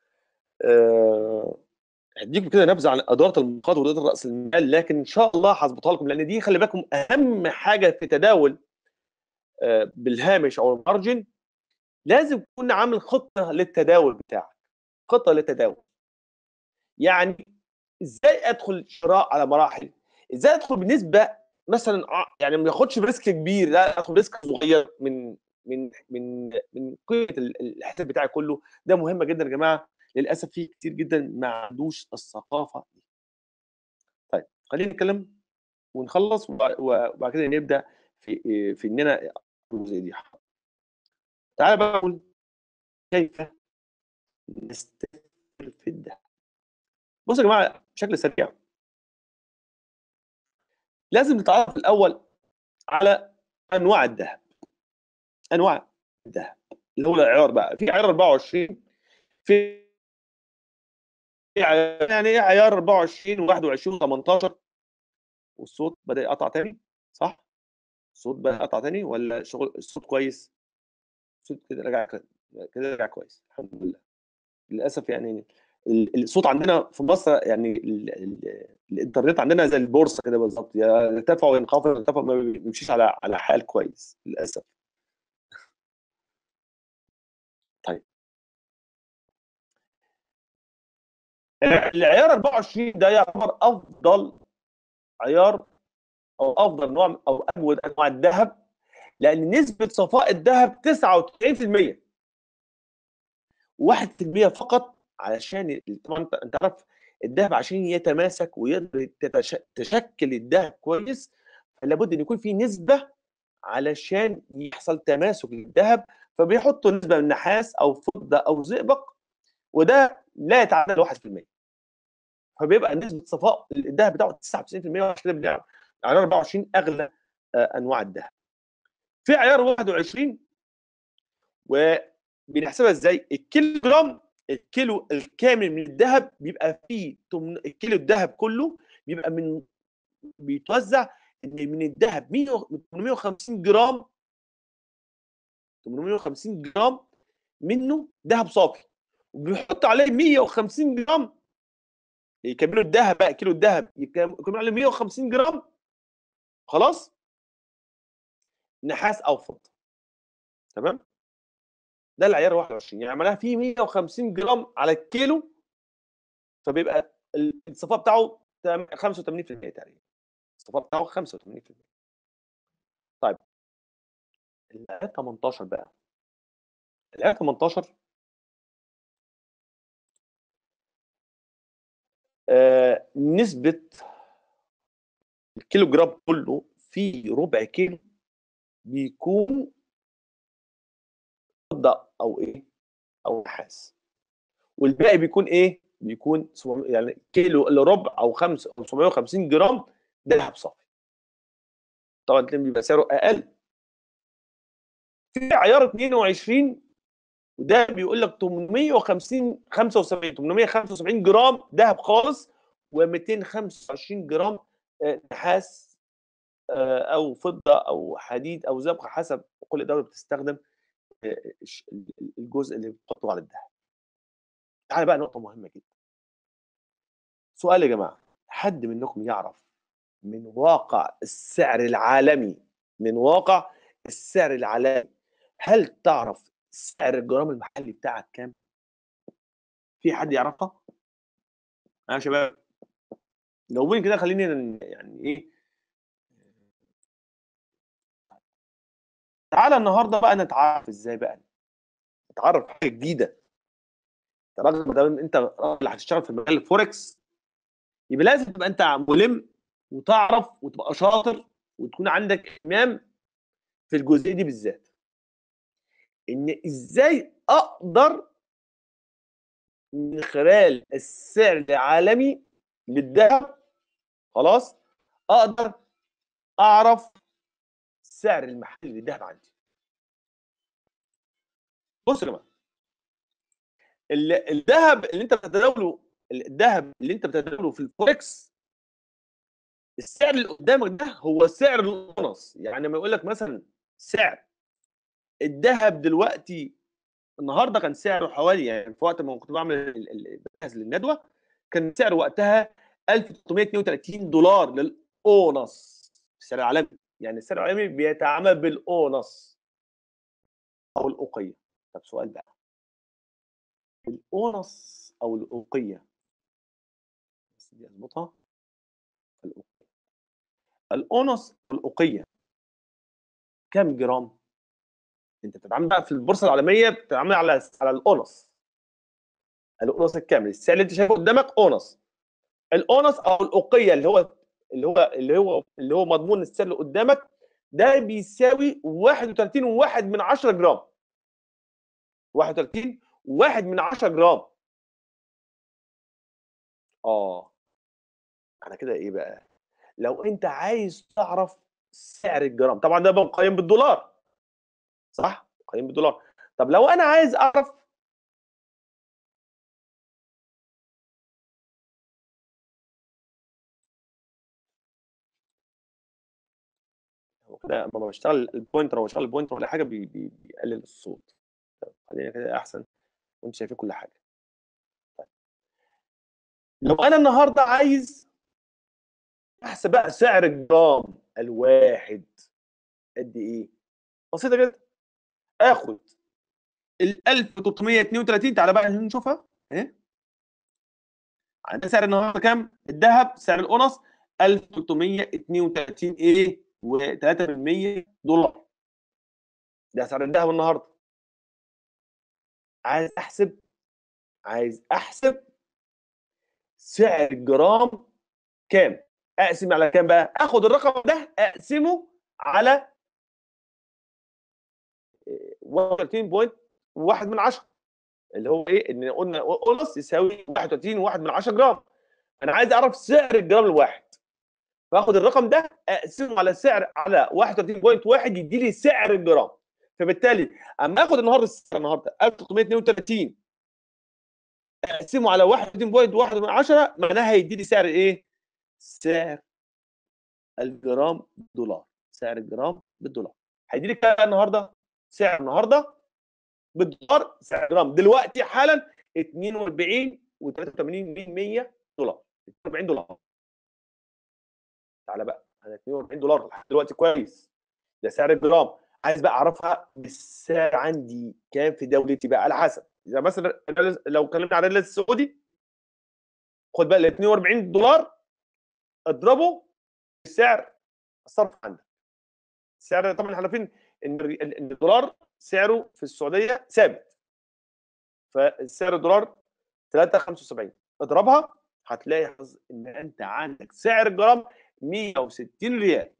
اديكم كده نبذه عن اداره المنقاط واداره راس المال لكن ان شاء الله هظبطها لكم لان دي خلي بالكم اهم حاجه في تداول بالهامش او المارجن لازم تكون عامل خطه للتداول بتاعك خطه للتداول يعني ازاي ادخل شراء على مراحل ازاي ادخل بنسبه مثلا يعني ما ياخدش بريسك كبير لا ادخل بريسك صغير من من من من قيمه الحساب بتاعي كله ده مهم جدا يا جماعه للاسف في كتير جدا ما عندوش الثقافه دي طيب خلينا نتكلم ونخلص وبعد كده نبدا في في اننا زي دي تعالى بقى نقول كيف نستثمر في الذهب بصوا يا جماعه بشكل سريع لازم نتعرف الاول على انواع الذهب انواع الذهب اللي هو العيار بقى في عيار 24 في يعني ايه عيار 24 و21 و18 والصوت بدا يقطع تاني صح الصوت بدا يقطع تاني ولا شغل الصوت كويس الصوت كده رجع كده رجع كويس الحمد لله للاسف يعني الصوت عندنا في مصر يعني الانترنت عندنا زي البورصه كده بالظبط يا يرتفع وينخفض يرتفع ما بيمشيش على على حال كويس للاسف طيب العيار 24 ده يعتبر افضل عيار او افضل نوع او اجود انواع الذهب لان نسبه صفاء الذهب 99% 1% فقط علشان طبعا انت عارف الذهب عشان يتماسك ويقدر تشكل الذهب كويس لابد ان يكون في نسبه علشان يحصل تماسك للذهب فبيحطوا نسبه من نحاس او فضه او زئبق وده لا يتعدى 1% فبيبقى نسبه صفاء الذهب بتاعه 99% وعشان كده بنعرف عيار 24 اغلى انواع الذهب في عيار 21 وبنحسبها ازاي الكيلو جرام الكيلو الكامل من الذهب بيبقى فيه الكيلو الذهب كله بيبقى من بيتوزع من الذهب 850 جرام 850 جرام منه ذهب صافي وبيحط عليه 150 جرام يكملوا الذهب بقى كيلو الذهب يكملوا عليه 150 جرام خلاص نحاس او فضه تمام ده العيار 21 يعني معناها فيه 150 جرام على الكيلو فبيبقى الصفاء بتاعه 85% تقريبا الصفاء بتاعه 85% طيب العيار 18 بقى العيار 18 آه نسبة الكيلو جرام كله في ربع كيلو بيكون فضه او ايه او نحاس والباقي بيكون ايه بيكون يعني كيلو الا ربع او 5 او 750 جرام ده ذهب صافي طبعا الاثنين بيبقى سعره اقل في عيار 22 وده بيقول لك 850 75 875 جرام ذهب خالص و225 جرام نحاس او فضه او حديد او زبق حسب كل دوله بتستخدم الجزء اللي بتحطه على الذهب تعالى بقى نقطه مهمه جدا سؤال يا جماعه حد منكم يعرف من واقع السعر العالمي من واقع السعر العالمي هل تعرف سعر الجرام المحلي بتاعك كام في حد يعرفها يا شباب جاوبوني كده خليني يعني ايه تعالى النهارده بقى نتعرف ازاي بقى نتعرف حاجه جديده انت راجل ده انت راجل هتشتغل في مجال الفوركس يبقى لازم تبقى انت ملم وتعرف وتبقى شاطر وتكون عندك اهتمام في الجزئيه دي بالذات ان ازاي اقدر من خلال السعر العالمي للذهب خلاص اقدر اعرف السعر المحلي للذهب عندي بص يا جماعه الذهب اللي انت بتتداوله الذهب اللي انت بتتداوله في الفوركس السعر اللي قدامك ده هو سعر الاونص يعني لما يقول لك مثلا سعر الذهب دلوقتي النهارده كان سعره حوالي يعني في وقت ما كنت بعمل الجهاز للندوه كان سعر وقتها 1332 دولار للاونص السعر العالمي يعني السعر العالمي بيتعامل بالاونص او الاوقيه طب سؤال بقى الاونص او الاوقيه بس دي اظبطها الاوقيه الاونص الاوقيه كام جرام انت بتتعامل بقى في البورصه العالميه بتتعامل على على الاونص الاونص الكامل السعر اللي انت شايفه قدامك اونص الاونص او الاوقيه اللي هو اللي هو اللي هو اللي هو مضمون السعر اللي قدامك ده بيساوي 31 واحد من 10 جرام 31 واحد من 10 جرام اه انا كده ايه بقى لو انت عايز تعرف سعر الجرام طبعا ده بقيم بالدولار صح بقيم بالدولار طب لو انا عايز اعرف هو كده لما بشتغل البوينتر او بشتغل البوينتر ولا حاجه بي بي بيقلل الصوت طب خلينا كده احسن وانت شايفين كل حاجه طيب. لو انا النهارده عايز احسب بقى سعر الجرام الواحد قد ايه بسيطه جدا اخد ال 1332 تعالى بقى نشوفها اهي عندنا سعر النهارده كام؟ الذهب سعر الأونص 1332 ايه و3% دولار ده سعر الذهب النهارده عايز احسب عايز احسب سعر الجرام كام؟ اقسم على كام بقى؟ اخد الرقم ده اقسمه على 31.1 من 10 اللي هو ايه ان قلنا اونص يساوي 31.1 من 10 جرام انا عايز اعرف سعر الجرام الواحد فاخد الرقم ده اقسمه على سعر على 31.1 يدي لي سعر الجرام فبالتالي اما اخد النهارده السعر النهارده 1332 اقسمه على 31.1 من 10 معناها هيدي لي سعر ايه؟ سعر الجرام دولار سعر الجرام بالدولار هيدي لي كام النهارده؟ سعر النهارده بالدولار سعر جرام دلوقتي حالا 42 و83 من 100 دولار 42 دولار تعالى بقى انا 42 دولار لحد دلوقتي كويس ده سعر الجرام عايز بقى اعرفها بالسعر عندي كام في دولتي بقى على حسب اذا مثلا لو اتكلمنا على الريال السعودي خد بقى ال 42 دولار اضربه بسعر الصرف عندك السعر طبعا احنا عارفين ان ان الدولار سعره في السعوديه ثابت فالسعر الدولار 3.75 اضربها هتلاقي ان انت عندك سعر الجرام 160 ريال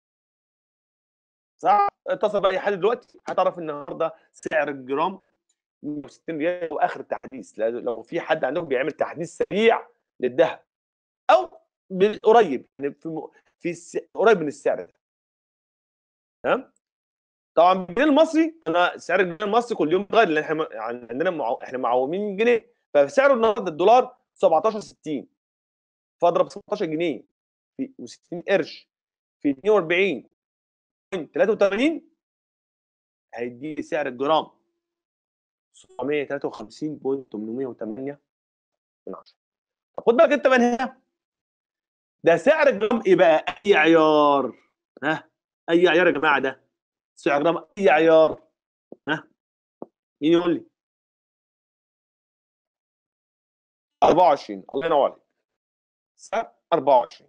صح اتصل باي حد دلوقتي هتعرف النهارده سعر الجرام 160 ريال واخر تحديث لو في حد عندهم بيعمل تحديث سريع للذهب او قريب يعني في في قريب من السعر ده تمام طبعا بالجنيه المصري انا سعر الجنيه المصري كل يوم بيتغير لان احنا عندنا مع... احنا معومين الجنيه فسعره النهارده الدولار 17.60 فاضرب 17 جنيه في و60 قرش في 42 83 هيدي لي سعر الجرام 753.808 من 10 طب خد بالك انت من هنا ده سعر الجرام ايه بقى؟ اي عيار ها اي عيار يا جماعه ده سعر جرام اي عيار ها مين يقول لي 24 الله ينور عليك سعر 24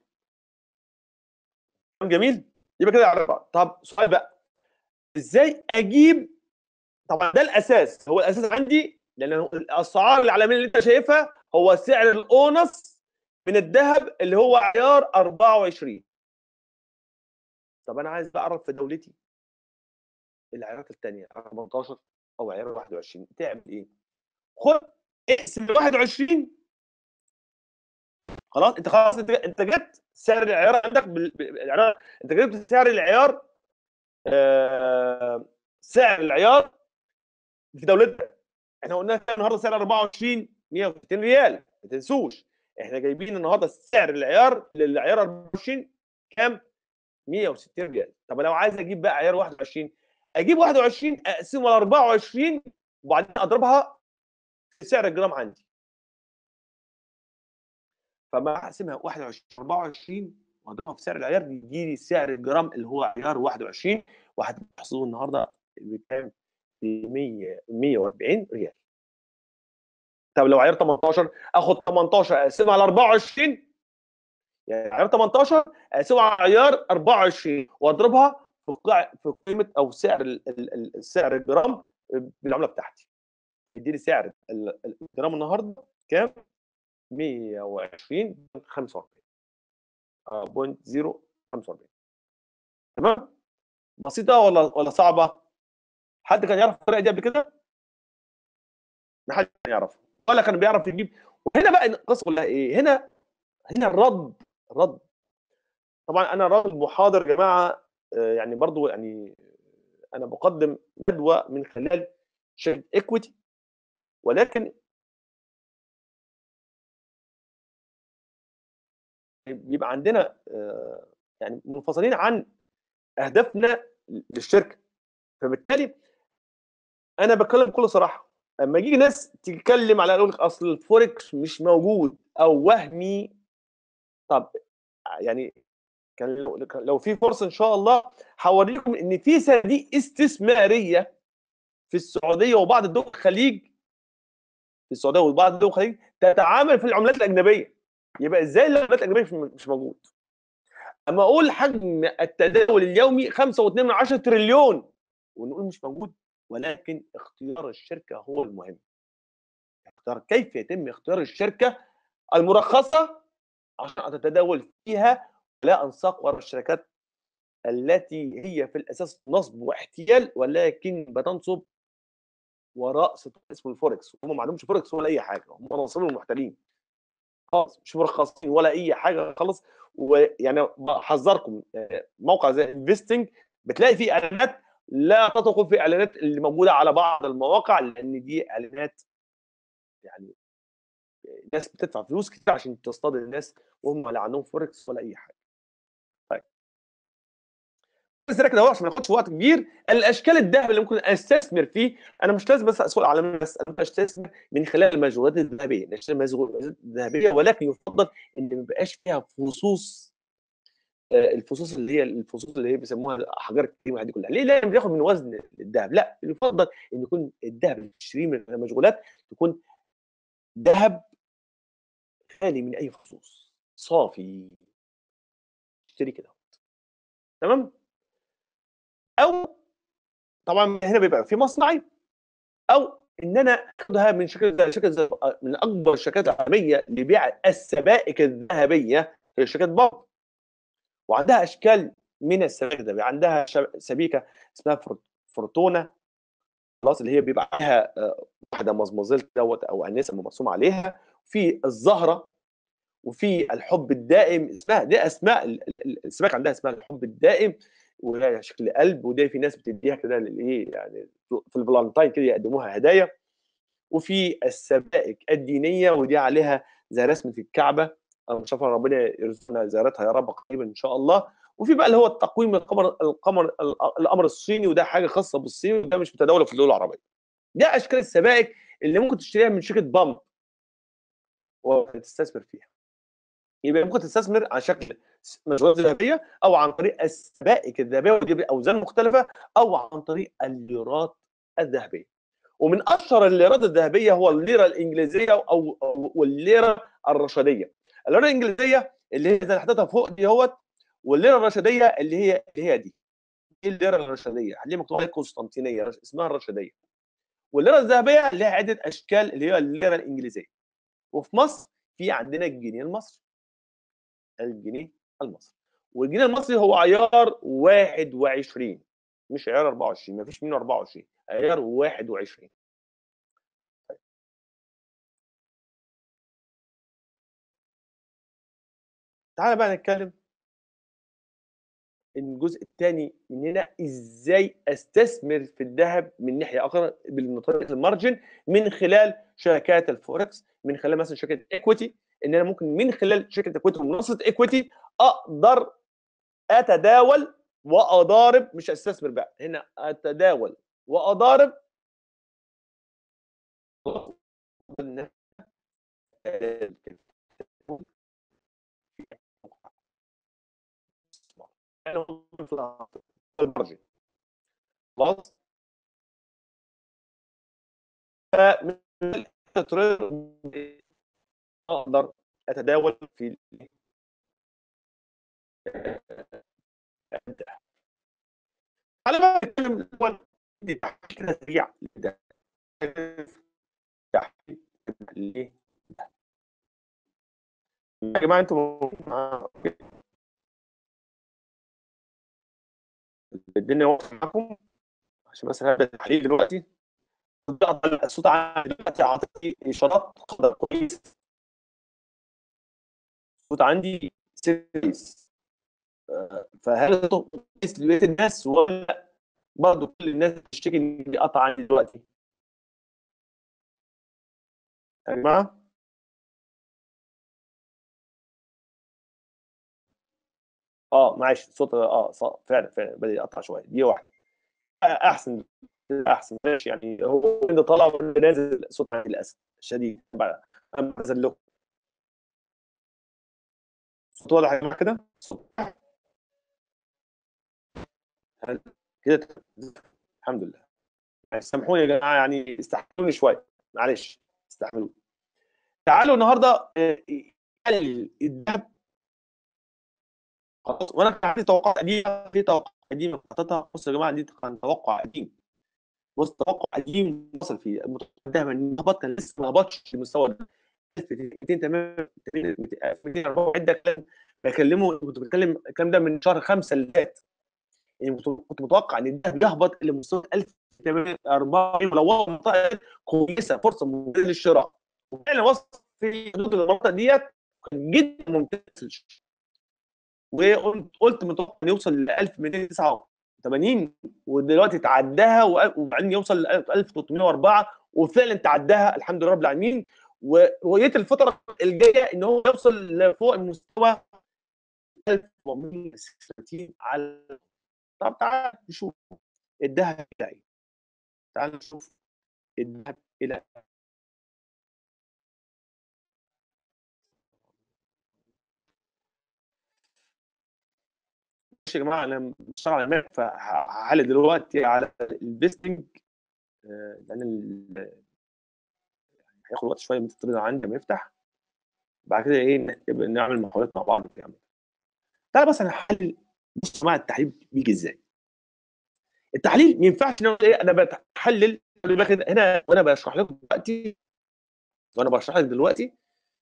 جميل يبقى كده على بعض طب سؤال بقى ازاي اجيب طبعا ده الاساس هو الاساس عندي لان الاسعار العالميه اللي انت شايفها هو سعر الاونص من الذهب اللي هو عيار 24 طب انا عايز بقى اعرف في دولتي العيارات الثانيه 18 او عيار 21 تعمل ايه؟ خد اقسم 21 خلاص انت خلاص انت انت جبت سعر العيار عندك بالعيار انت جبت سعر العيار آه سعر العيار في دولتك احنا قلنا النهارده سعر 24 160 ريال ما تنسوش احنا جايبين النهارده سعر العيار للعيار 24 كام 160 ريال طب لو عايز اجيب بقى عيار 21 اجيب 21 اقسمه على 24 وبعدين اضربها في سعر الجرام عندي فما اقسمها 21 24 واضربها في سعر العيار بيجي لي سعر الجرام اللي هو عيار 21 وهتحصلوا النهارده بكام؟ ب 100 140 ريال طب لو عيار 18 اخد 18 اقسمها على 24 يعني عيار 18 اقسمها على عيار 24 واضربها في في قيمه او سعر السعر الجرام بالعمله بتاعتي يديني سعر الجرام النهارده كام؟ 120 45 بوينت 045 تمام بسيطه ولا ولا صعبه حد كان يعرف الطريقه دي قبل كده ما حد كان يعرف ولا كان بيعرف يجيب وهنا بقى القصه كلها ايه هنا هنا الرد الرد طبعا انا راجل محاضر يا جماعه آه، يعني برضو يعني انا بقدم ندوه من خلال شركه ايكويتي ولكن بيبقى عندنا آه، يعني منفصلين عن اهدافنا للشركه فبالتالي انا بتكلم بكل صراحه اما يجي ناس تتكلم على يقول لك اصل الفوركس مش موجود او وهمي طب يعني كان لو- لو في فرصه ان شاء الله هوريكم ان في صناديق استثماريه في السعوديه وبعض دول الخليج في السعوديه وبعض دول الخليج تتعامل في العملات الاجنبيه يبقى ازاي العملات الاجنبيه مش- مش موجود اما اقول حجم التداول اليومي 5.2 تريليون ونقول مش موجود ولكن اختيار الشركه هو المهم اختيار كيف يتم اختيار الشركه المرخصه عشان اتداول فيها لا انساق وراء الشركات التي هي في الاساس نصب واحتيال ولكن بتنصب وراء ستار اسمه الفوركس هم ما عندهمش فوركس ولا اي حاجه هم ناصبين ومحتالين خالص مش مرخصين ولا اي حاجه خالص ويعني بحذركم آه، موقع زي انفستنج بتلاقي فيه اعلانات لا تدخل في اعلانات اللي موجوده على بعض المواقع لان دي اعلانات يعني ناس بتدفع فلوس كتير عشان تصطاد الناس وهم لا عندهم فوركس ولا اي حاجه. طيب. بس كده اهو عشان ما ناخدش وقت كبير الاشكال الذهب اللي ممكن استثمر فيه انا مش لازم بس اسوق عالميا بس انا بستثمر من خلال المجهودات الذهبيه نشتري المجهودات الذهبيه ولكن يفضل ان ما يبقاش فيها فصوص آه، الفصوص اللي هي الفصوص اللي هي بيسموها احجار الكريمه دي كلها ليه؟ لان بياخد من وزن الذهب لا يفضل ان يكون الذهب اللي بتشتريه من المجهولات تكون ذهب خالي من اي فصوص صافي اشتري كده تمام او طبعا هنا بيبقى في مصنعي او ان انا اخدها من شركه شركه زي من اكبر الشركات العالميه لبيع السبائك الذهبيه هي شركه باب وعندها اشكال من السبائك الذهبيه عندها شب- سبيكه اسمها فر- فرتونه خلاص اللي هي بيبقى عليها آه، واحده مزمزلت دوت او انسه مرسوم عليها في الزهره وفي الحب الدائم اسمها دي اسماء ال- ال- السباك عندها اسمها الحب الدائم وهي شكل قلب ودي في ناس بتديها كده للايه يعني في الفالنتاين كده يقدموها هدايا وفي السبائك الدينيه ودي عليها زي رسمه الكعبه انا مش عارف ربنا يرزقنا زيارتها يا رب قريبا ان شاء الله وفي بقى اللي هو التقويم القمر القمر القمر الصيني وده حاجه خاصه بالصين وده مش متداوله في الدول العربيه ده اشكال السبائك اللي ممكن تشتريها من شركه بامب وتستثمر فيها يبقى ممكن تستثمر على شكل مجهودات ذهبيه او عن طريق السبائك الذهبيه ودي باوزان مختلفه او عن طريق الليرات الذهبيه ومن اشهر الليرات الذهبيه هو الليره الانجليزيه او أو- والليره الرشديه الليره الانجليزيه اللي هي زي اللي حاططها فوق دي اهوت والليره الرشديه اللي هي اللي هي دي دي الليره الرشديه اللي مكتوب عليها قسطنطينيه اسمها الرشديه والليره الذهبيه لها عده اشكال اللي هي الليره الانجليزيه وفي مصر في عندنا الجنيه المصري الجنيه المصري والجنيه المصري هو عيار 21 مش عيار 24 ما فيش منه 24 عيار 21 طيب. تعالى بقى نتكلم الجزء الثاني مننا ازاي استثمر في الذهب من ناحيه اخرى بطريقه المارجن من خلال شركات الفوركس من خلال مثلا شركه ايكويتي ان انا ممكن من خلال شركه ايكويتي ومنصه ايكويتي اقدر اتداول واضارب مش استثمر بقى هنا اتداول واضارب المارجن خلاص فمن اقدر اتداول في على ما نتكلم الاول دي تحليل كده سريع لده. تحليل ليه يا جماعه انتوا مع- الدنيا واقفه معاكم عشان بس هبدا التحليل دلوقتي الصوت عندي دلوقتي عاطي اشارات خضر كويس الصوت عندي سيريس آه، فهل صوت كويس لبقيه الناس ولا برضه كل الناس بتشتكي ان في قطع عندي دلوقتي يا جماعه اه معلش الصوت اه ص- فعلا فعلا بدا يقطع شويه دي واحده آه، احسن احسن ماشي يعني هو اللي طالع واللي نازل الصوت عندي للاسف شديد بقى انا بنزل لكم الصوت واضح يا جماعه كده الصوت هل- كده الحمد لله يعني سامحوني يا جماعه يعني استحملوني شويه معلش استحملوني تعالوا النهارده آه، نحلل الذهب خلاص وانا كان عندي توقعات قديمه في توقعات قديمه حاططها بصوا يا جماعه دي كان توقع قديم بص توقع قديم وصل فيه الذهب الهبط كان لسه ما هبطش للمستوى ده 1200 تمام 204 ده كلام بكلمه كنت بتكلم الكلام ده من شهر 5 اللي فات يعني كنت كنت متوقع ان الذهب يهبط لمستوى 1044 لو وصل منطقه كويسه فرصه ممتازه للشراء وفعلا وصل في حدود المنطقه ديت كان جدا ممتاز للشراء وقلت قلت متوقع ان يوصل ل 1289 ودلوقتي تعداها وبعدين يوصل ل 1304 وفعلا تعداها الحمد لله رب العالمين ورؤيتي الفتره الجايه ان هو يوصل لفوق المستوى 1436 على طب تعال نشوف الذهب الى ايه تعال نشوف الذهب الى ماشي يا جماعه انا بشتغل على ماك فهحل دلوقتي على البيستنج لان ال- هياخد وقت شويه من التطبيق عندي لما يفتح بعد كده ايه نبقى نعمل محاولات مع بعض في عمل. تعالى بس انا هحلل بص يا جماعه التحليل بيجي ازاي التحليل ما ينفعش ان أنا ايه انا بحلل خلي بالك هنا وانا بشرح لكم دلوقتي وانا بشرح لك دلوقتي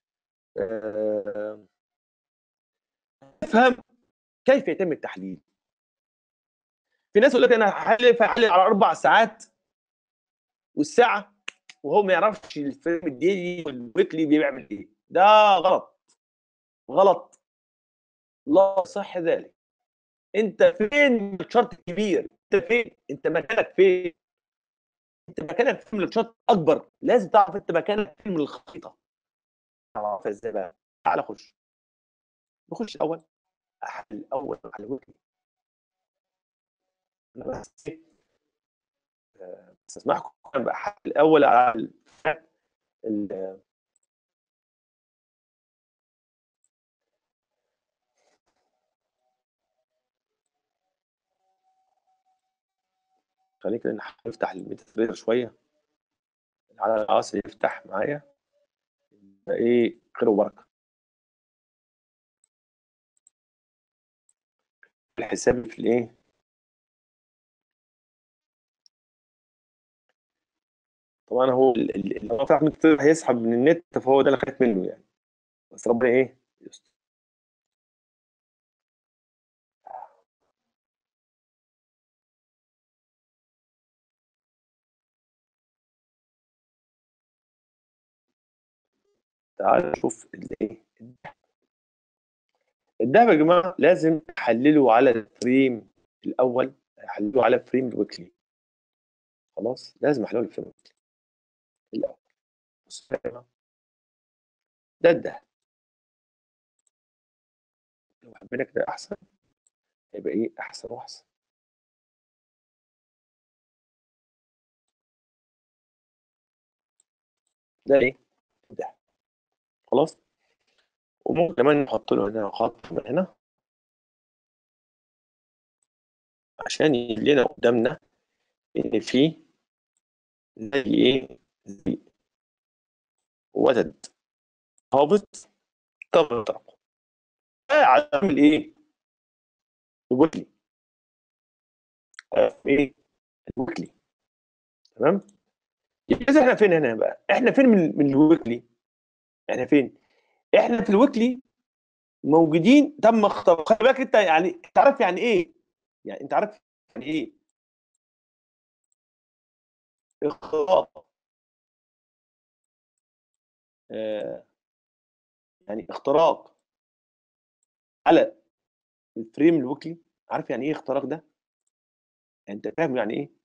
آه، افهم كيف يتم التحليل في ناس يقول لك انا هحلل فهحلل على اربع ساعات والساعه وهو ما يعرفش الفيلم الديلي والويكلي بيعمل ايه ده غلط غلط لا صح ذلك انت فين الشرط الكبير انت فين انت مكانك فين انت مكانك فين من الشرط اكبر لازم تعرف انت مكانك فين من الخريطه تعرف ازاي بقى تعال خش نخش الاول احل الاول على الويكلي انا بس آه، بس اسمعكم انا بحل الاول على ال- ال- خليك نفتح الميتا تريدر شويه على العصر يفتح معايا يبقى ايه خير وبركه الحساب في الايه طبعا هو ال- ال- ال- هو بتاع الميتا تريدر هيسحب من النت فهو ده اللي خايف منه يعني بس ربنا ايه يستر تعال نشوف الايه الدهب يا جماعه لازم تحلله على الفريم الاول احلله على فريم الويكلي خلاص لازم احلله الفريم الويكلي الاول بص يا جماعه ده الدهب لو حبينا كده احسن هيبقى ايه احسن واحسن ده ايه ده خلاص وممكن كمان نحط له هنا خط من هنا عشان يجي لنا قدامنا ان في زي ايه زي وتد هابط قبل ترقب عامل ايه الوكلي ايه الوكلي تمام يبقى إذا احنا فين هنا بقى احنا فين من, من الويكلي احنا فين احنا في الويكلي موجودين تم اختراق خلي بالك انت يعني انت عارف يعني ايه يعني انت عارف يعني ايه اختراق آه يعني اختراق على الفريم الوكلي عارف يعني ايه اختراق ده يعني انت فاهم يعني ايه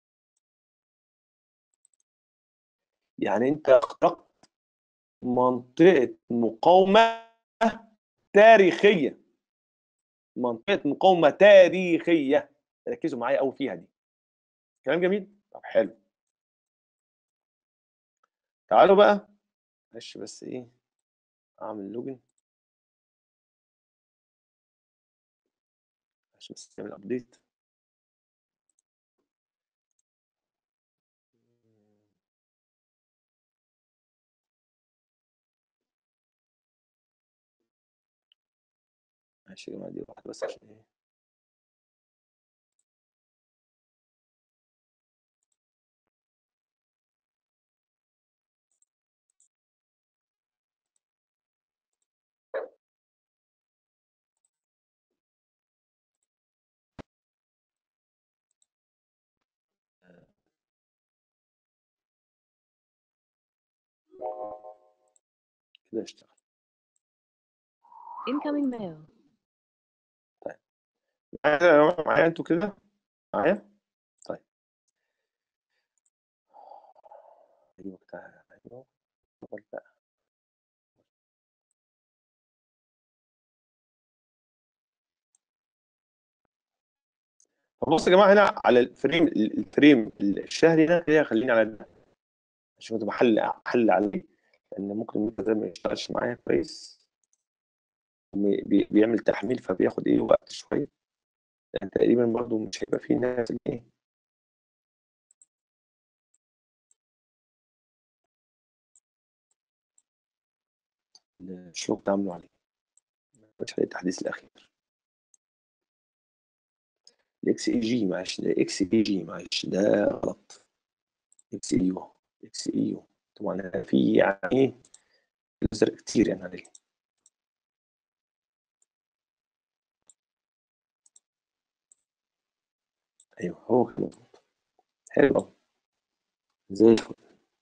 يعني انت اخترقت منطقه مقاومه تاريخيه منطقه مقاومه تاريخيه ركزوا معايا قوي فيها دي كلام جميل طب حلو تعالوا بقى معلش بس ايه اعمل لوجن عشان بس تعمل ابديت ماشي يا جماعه دي واحده بس عشان ايه كده اشتغل
Incoming mail.
معايا معايا انتوا كده معايا طيب ايوه بتاع ايوه أول بقى طب بص يا جماعه هنا على الفريم الفريم الشهري ده كده خليني على ده عشان كنت بحل حل عليه لان ممكن الميتا ده ما يشتغلش معايا كويس بي- بي- بيعمل تحميل فبياخد ايه وقت شويه يعني تقريبا برضو مش هيبقى فيه نفس الايه الشغل اللي عامله عليه مش عليه التحديث الاخير الاكس اي جي معلش ده اكس اي جي معلش ده غلط اكس اي يو اكس اي يو طبعا أنا في يعني ايه يوزر كتير يعني عليه ايوه هو كده مظبوط حلو قوي زي الفل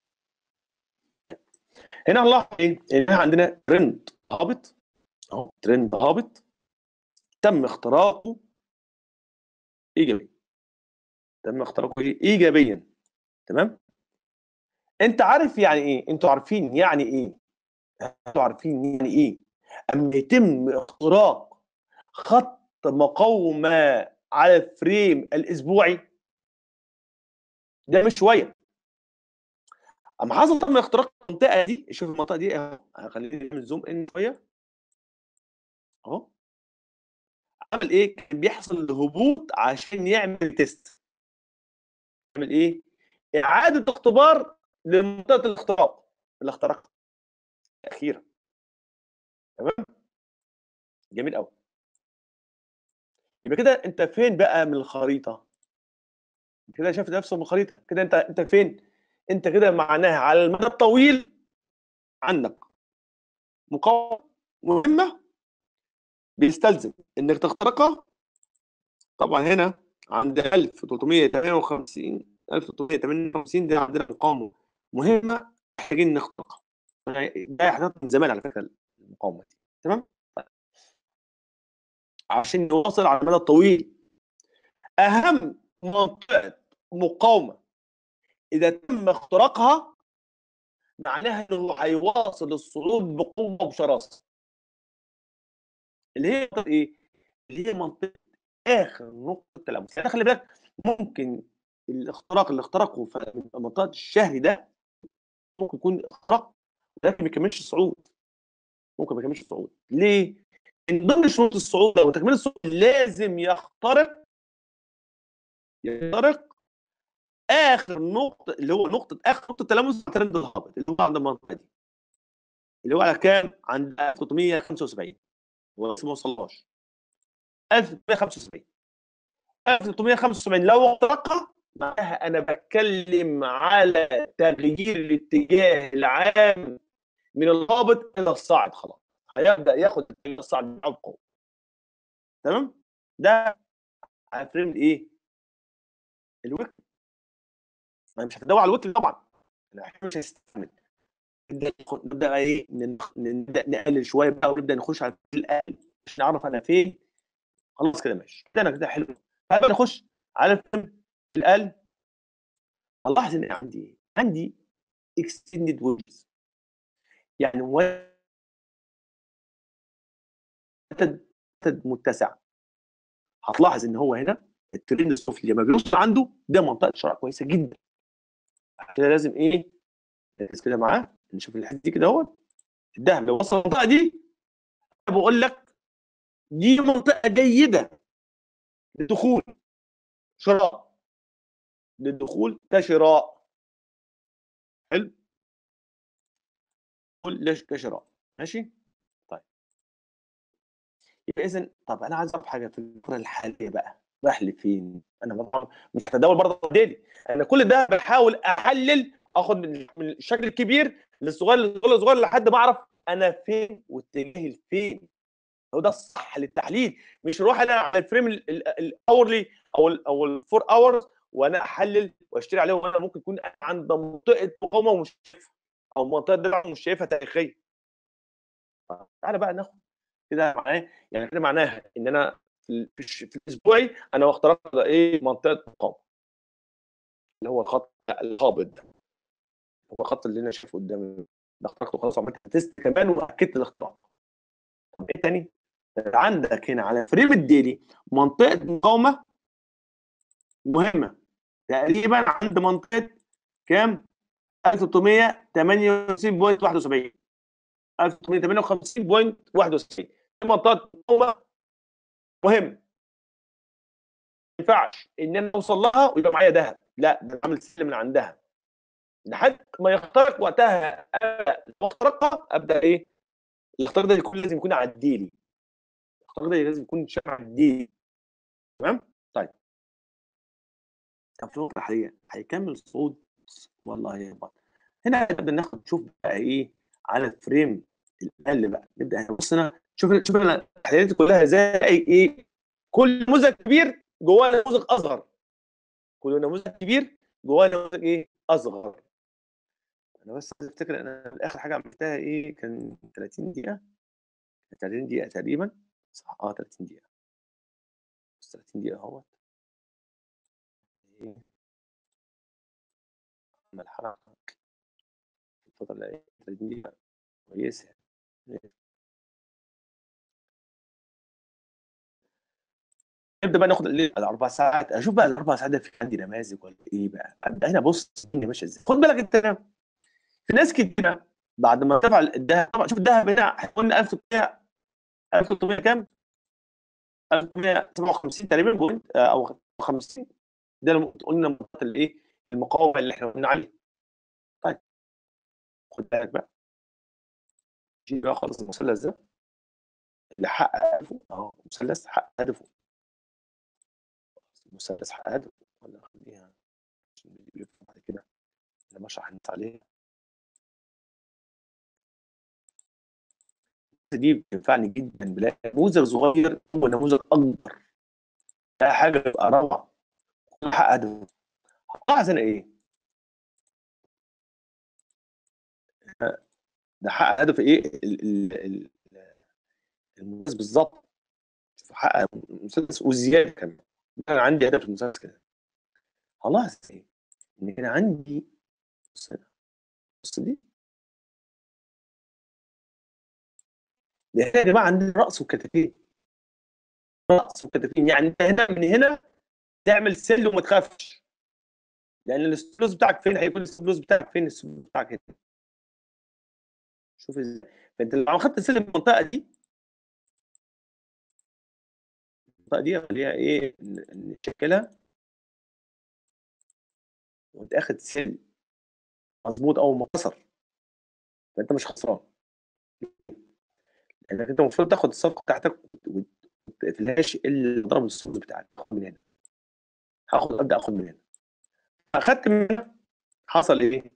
هنا هنلاحظ ايه؟ ان احنا عندنا ترند هابط اهو ترند هابط تم اختراقه ايجابي تم اختراقه ايه؟ ايجابيا تمام؟ انت عارف يعني ايه؟ انتوا عارفين يعني ايه؟ انتوا عارفين يعني ايه؟ اما يتم اختراق خط مقاومه على الفريم الاسبوعي ده مش شويه اما حصل تم اختراق المنطقه دي شوف المنطقه دي اهو خلينا نعمل زوم ان شويه اهو عمل ايه؟ كان بيحصل هبوط عشان يعمل تيست يعمل ايه؟ اعاده اختبار لمنطقه الاختراق اللي اخترقها اخيرا تمام؟ جميل قوي يبقى كده انت فين بقى من الخريطه؟ كده شايف نفسه من الخريطه كده انت انت فين؟ انت كده معناها على المدى الطويل عندك مقاومه مهمه بيستلزم انك تخترقها طبعا هنا عند 1358 1358 دي عندنا مقاومه مهمه محتاجين نخترقها ده حاجات من زمان على فكره المقاومه دي تمام طيب. عشان نوصل على المدى الطويل اهم منطقه مقاومه اذا تم اختراقها معناها انه هيواصل الصعود بقوه وبشراسه اللي هي منطقه ايه؟ اللي هي منطقه اخر نقطه تلامس يعني خلي بالك ممكن الاختراق اللي اخترقه في منطقه الشهري ده ممكن يكون اختراق ولكن ما يكملش الصعود ممكن ما يكملش الصعود ليه؟ من ضمن شروط الصعود او تكميل الصعود لازم يخترق يخترق اخر نقطه اللي هو نقطه اخر نقطه تلامس الترند الهابط اللي هو عند المنطقه دي اللي هو على كام؟ عند 1375 هو لسه ما وصلناش 1375 1375 لو اخترقها معناها انا بتكلم على تغيير الاتجاه العام من الهابط الى الصاعد خلاص هيبدا ياخد الى الصاعد بتاعه بقوه تمام ده على فريم الايه؟ الويك ما مش هتدور على الويك طبعا احنا مش هنستعمل نبدا نبدا ايه نبدا نقلل شويه بقى ونبدا نخش على الاقل عشان نعرف انا فين خلاص كده ماشي كده كده حلو تعالى نخش على الفيلم الأقل هنلاحظ ان عندي ايه؟ عندي extended waves يعني متد متسع هتلاحظ ان هو هنا الترند السفلي لما بيوصل عنده ده منطقه شراء كويسه جدا كده لازم ايه نركز كده معاه نشوف الحته دي كده اهوت الذهب لو وصل المنطقه دي بقول لك دي منطقه جيده للدخول شراء للدخول كشراء حلو ليش كشراء ماشي طيب يبقى اذا طب انا عايز اعرف حاجه في الفتره الحاليه بقى رايح لفين انا مش هتداول برضه ديلي انا كل ده بحاول احلل اخد من من الشكل الكبير للصغير للصغير للصغير لحد ما اعرف انا فين واتجاهي لفين هو ده الصح للتحليل مش اروح انا على الفريم الاورلي او ال او الفور اورز وانا احلل واشتري عليه وانا ممكن يكون عند منطقه مقاومه ومش شايفها او منطقه دفع مش شايفها تاريخيا تعالى بقى ناخد كده معناه يعني كده معناها ان انا في, في الاسبوعي انا اخترت ايه منطقه مقاومه اللي هو الخط الهابط ده هو الخط اللي انا شايفه قدامي ده اخترته خلاص عملت تيست كمان واكدت الاختراق طب ايه تاني؟ عندك هنا على فريم الديلي منطقه مقاومه مهمه تقريبا عند منطقه كام؟ 1358.71 1858.61 منطقه مقاومه مهمه ما ينفعش ان انا اوصل لها ويبقى معايا ذهب لا ده عامل سلم من عندها لحد ما يخترق وقتها اخترقها ابدا ايه الاختراق ده يكون لازم يكون على الديلي الاختراق ده لازم يكون شبه على الديلي تمام طيب طب في النقطه الحاليه هيكمل صعود والله هيهبط هنا نبدا ناخد نشوف بقى ايه على الفريم الاقل بقى نبدا نبص هنا شوف شوف التحليلات كلها زي ايه كل نموذج كبير جواه نموذج اصغر كل نموذج كبير جواه نموذج ايه اصغر انا بس افتكر انا اخر حاجه عملتها ايه كان 30 دقيقه 30 دقيقه تقريبا صح اه 30 دقيقه بس 30 دقيقه اهوت ايه عمل حركه الفتره اللي هي 30 دقيقه كويسه نبدا بقى ناخد الاربع ساعات اشوف بقى الاربع ساعات ده في عندي نماذج ولا ايه بقى ابدا هنا بص الدنيا ماشيه ازاي خد بالك انت في ناس كتير بعد ما ارتفع الذهب طبعا شوف الذهب هنا قلنا 1300 1300 كام 1357 تقريبا بوينت او 50 ده قلنا منطقه الايه المقاومه اللي احنا قلنا عليها طيب خد بالك بقى جي بقى خالص المثلث ده اللي حقق هدفه اهو مثلث حقق هدفه المثلث حقق هدفه ولا خليها عشان يلف بعد كده لما اشرح الناس عليها دي بتنفعني جدا بلاقي نموذج صغير هو نموذج اكبر ده حاجه بتبقى روعه حقق هدفه هلاحظ انا ايه؟ ده حقق هدف ايه الممتاز بالظبط حقق مسدس وزياده كمان انا عندي هدف المسدس كده خلاص ايه ان كان عندي بص هنا بص دي ده يا جماعه عندنا راس وكتفين راس وكتفين يعني انت هنا من هنا تعمل سل وما تخافش لان الاستلوز بتاعك فين هيكون الاستلوز بتاعك فين الاستلوز بتاعك هنا شوف ازاي فانت لو اخدت سلم المنطقه دي المنطقه دي خليها ايه نشكلها وانت اخد سلم مظبوط او منتصر فانت مش خسران لانك انت المفروض تاخد الصفقه بتاعتك وما تقفلهاش الا ضرب الصوت بتاعك تاخد من هنا هاخد ابدا اخد من هنا اخدت من هنا حصل ايه؟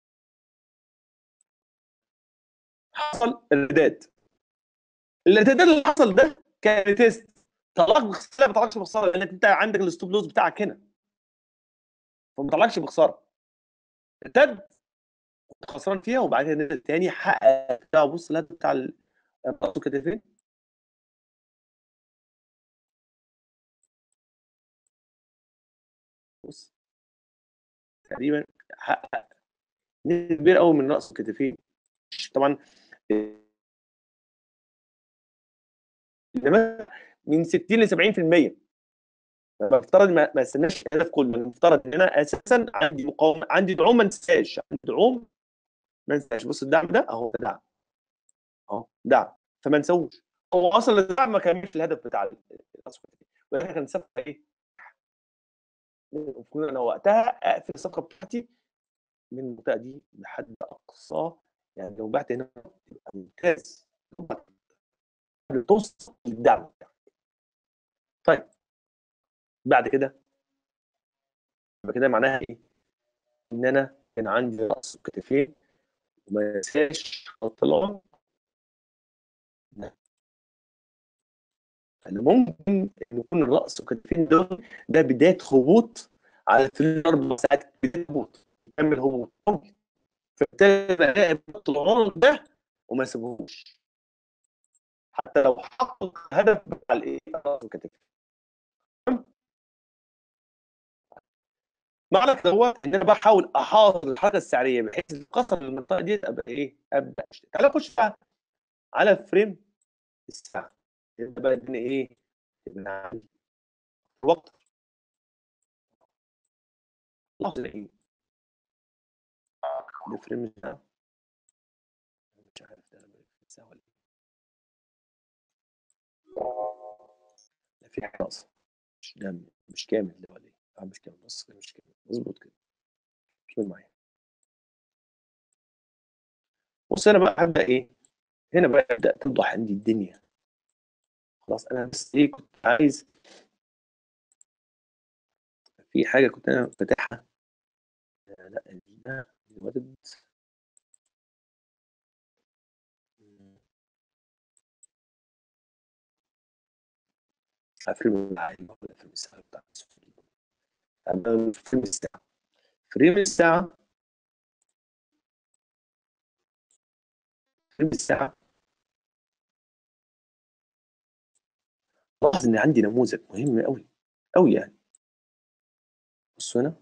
حصل ارتداد الارتداد اللي حصل ده كان تيست طلعك بخساره ما طلعكش بخساره لانك انت عندك الستوب لوز بتاعك هنا فما طلعكش بخساره ارتد خسران فيها وبعد كده نزل تاني حقق بتاع بص الهدف بتاع الراس والكتفين بص تقريبا حقق نسبه كبيره قوي من رأس الكتفين طبعا انما من 60 ل 70% فافترض ما ما استناش الهدف كله المفترض ان انا اساسا عندي مقاومه عندي دعوم ما انساش عندي دعوم ما انساش بص الدعم ده اهو ده دعم اهو دعم فما نسوش هو اصلا الدعم ما كملش الهدف بتاع الاصفر ولكن كان صفقه ايه؟ المفروض انا وقتها اقفل الصفقه بتاعتي من المنطقه دي لحد اقصى يعني لو بعت هنا يبقى ممتاز توصل للدعم بتاعك طيب بعد كده يبقى كده معناها ايه؟ ان انا كان عندي راس وكتفين وما ينساش خط العمر انا ممكن ان يكون الراس والكتفين دول ده بدايه هبوط على ثلاث اربع ساعات بدايه هبوط يكمل هبوط ممكن فبالتالي الاقي خط العمر ده وما اسيبهوش حتى لو حقق الهدف بتاع الايه؟ الراس والكتفين معنى كده هو ان انا بحاول احافظ الحركه السعريه بحيث القصر المنطقه دي ابقى ايه؟ ابدا اشتغل تعالى نخش بقى على فريم الساعه يبقى بقى اديني ايه؟ يبقى عندي وقت لحظه ايه؟ ده فريم الساعه مش عارف ده انا الساعه ولا ايه؟ في حاجه ناقصه مش ده مش كامل ده ولا ايه؟ اه مش كامل نص كده مش كامل مظبوط كده كمل معايا بص انا بقى هبدا ايه؟ هنا بقى ابدا توضح عندي الدنيا خلاص انا بس ايه كنت عايز في حاجه كنت انا فاتحها لا ده الولد فريم فريم الساعه بتاع فريم الساعه فريم الساعه فريم الساعه لاحظ ان عندي نموذج مهم قوي قوي يعني بصوا هنا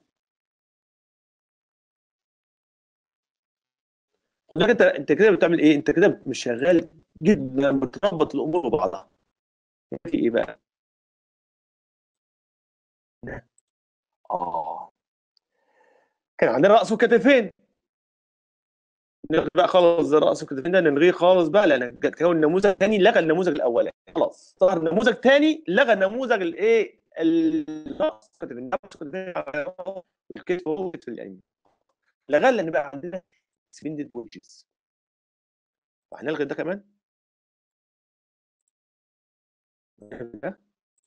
انت انت كده بتعمل ايه؟ انت كده مش شغال جدا بتربط الامور ببعضها. في ايه بقى؟ اه كان عندنا راس وكتفين نلغي بقى خالص راس وكتفين ده نلغيه خالص بقى لان كون نموذج ثاني لغى النموذج الاولاني خلاص ظهر نموذج ثاني لغى نموذج الايه الراس وكتفين الكتف والكتف اليمين لغاه لان بقى عندنا سبندد ويدجز وهنلغي ده كمان ده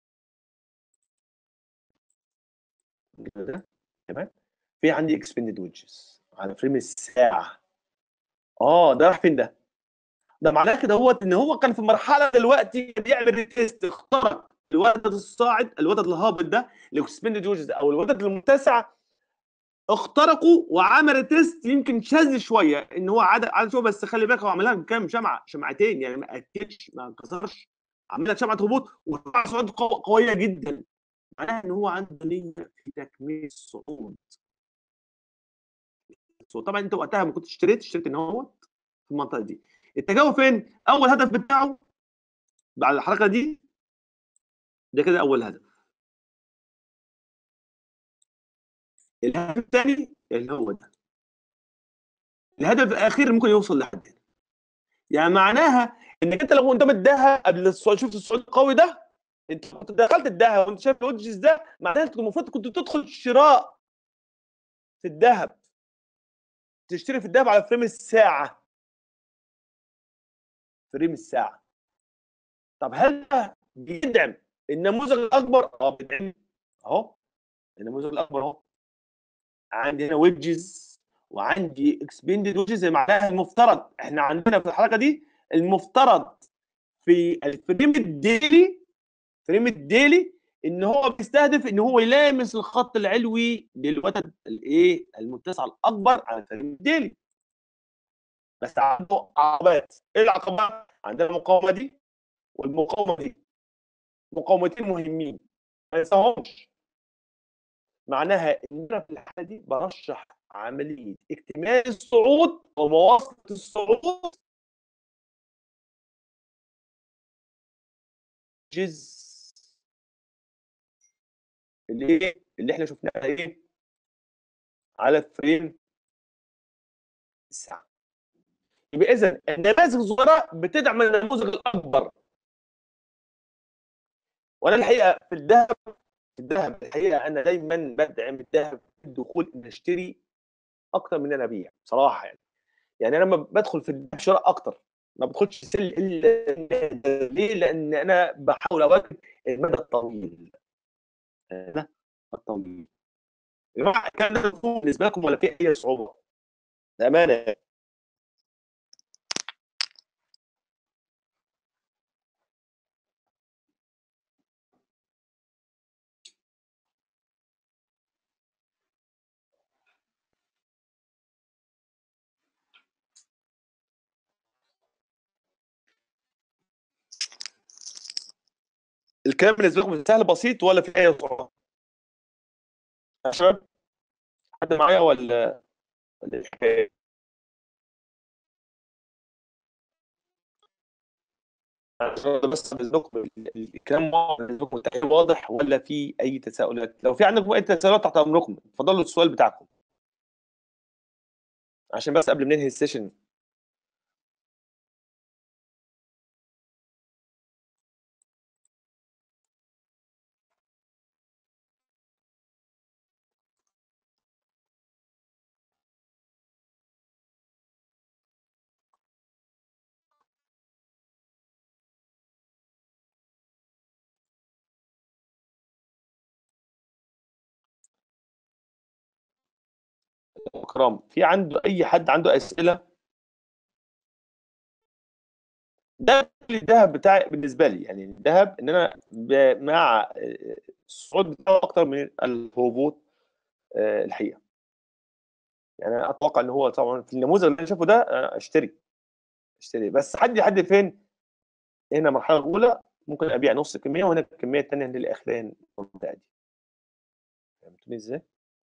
ده تمام في عندي اكسبندد ويدجز على فريم الساعه اه ده راح فين ده؟ ده معناه كده هو ان هو كان في مرحله دلوقتي بيعمل ريتيست اخترق الوتد الصاعد الوتد الهابط ده الاكسبندد ويدجز او الوتد المتسع اخترقوا وعمل تيست يمكن شاذ شويه ان هو عدد عدد شويه بس خلي بالك هو عملها بكام شمعه شمعتين يعني ما اكلش ما انكسرش عملها شمعه هبوط وشمعه صعود قويه جدا معناها ان هو عنده نيه في تكميل الصعود طبعا انت وقتها ما كنت اشتريت اشتريت ان هو في المنطقه دي اتجاهه فين؟ اول هدف بتاعه بعد الحركه دي ده كده اول هدف الهدف الثاني اللي هو ده الهدف الاخير ممكن يوصل لحد هنا يعني معناها انك انت لو قدام الذهب قبل الصعود شفت الصعود القوي ده انت كنت دخلت الذهب وانت شايف الوجز ده معناها انت المفروض كنت تدخل شراء في الذهب تشتري في الذهب على فريم الساعه فريم الساعه طب هل ده بيدعم النموذج الاكبر اه بيدعم اهو النموذج الاكبر اهو عندي هنا ويدجز وعندي اكسبندد ويدجز معناها المفترض احنا عندنا في الحلقه دي المفترض في الفريم الديلي فريم الديلي ان هو بيستهدف ان هو يلامس الخط العلوي للوتد الايه المتسع الاكبر على الفريم الديلي بس عنده عقبات ايه العقبات عندنا المقاومه دي والمقاومه دي مقاومتين مهمين ما ننساهمش معناها ان انا في الحاله دي برشح عمليه اكتمال الصعود ومواصله الصعود جز اللي ايه اللي احنا شفناها ايه على الفريم الساعه يبقى اذا النماذج الصغيره بتدعم النموذج الاكبر وانا الحقيقه في الذهب في الذهب الحقيقه انا دايما بدعم الذهب في الدخول ان اشتري اكتر من ان انا ابيع بصراحه يعني يعني انا لما بدخل في الذهب شراء اكتر ما بدخلش سل الا ليه؟ لان انا بحاول اواكب المدى الطويل المدى الطويل يا جماعه الكلام ده مفهوم بالنسبه لكم ولا في اي صعوبه؟ بامانه يعني. الكلام بالنسبه لكم سهل بسيط ولا في اي صعوبه؟ يا شباب حد معايا ولا ولا إيه الحكايه؟ عشان بس بالنسبه الكلام واضح واضح ولا في اي تساؤلات؟ لو في عندكم اي تساؤلات تحت امركم اتفضلوا السؤال بتاعكم عشان بس قبل ما ننهي السيشن اكرام في عنده اي حد عنده اسئله ده الذهب بتاعي بالنسبه لي يعني الذهب ان انا ب- مع الصعود بتاعه اكتر من الهبوط آه، الحقيقه يعني انا اتوقع ان هو طبعا في النموذج اللي انا شايفه ده آه، اشتري اشتري بس حد لحد فين هنا المرحله الاولى ممكن ابيع نص كميه وهنا الكميه الثانيه للاخرين المنطقه دي فهمتوني ازاي؟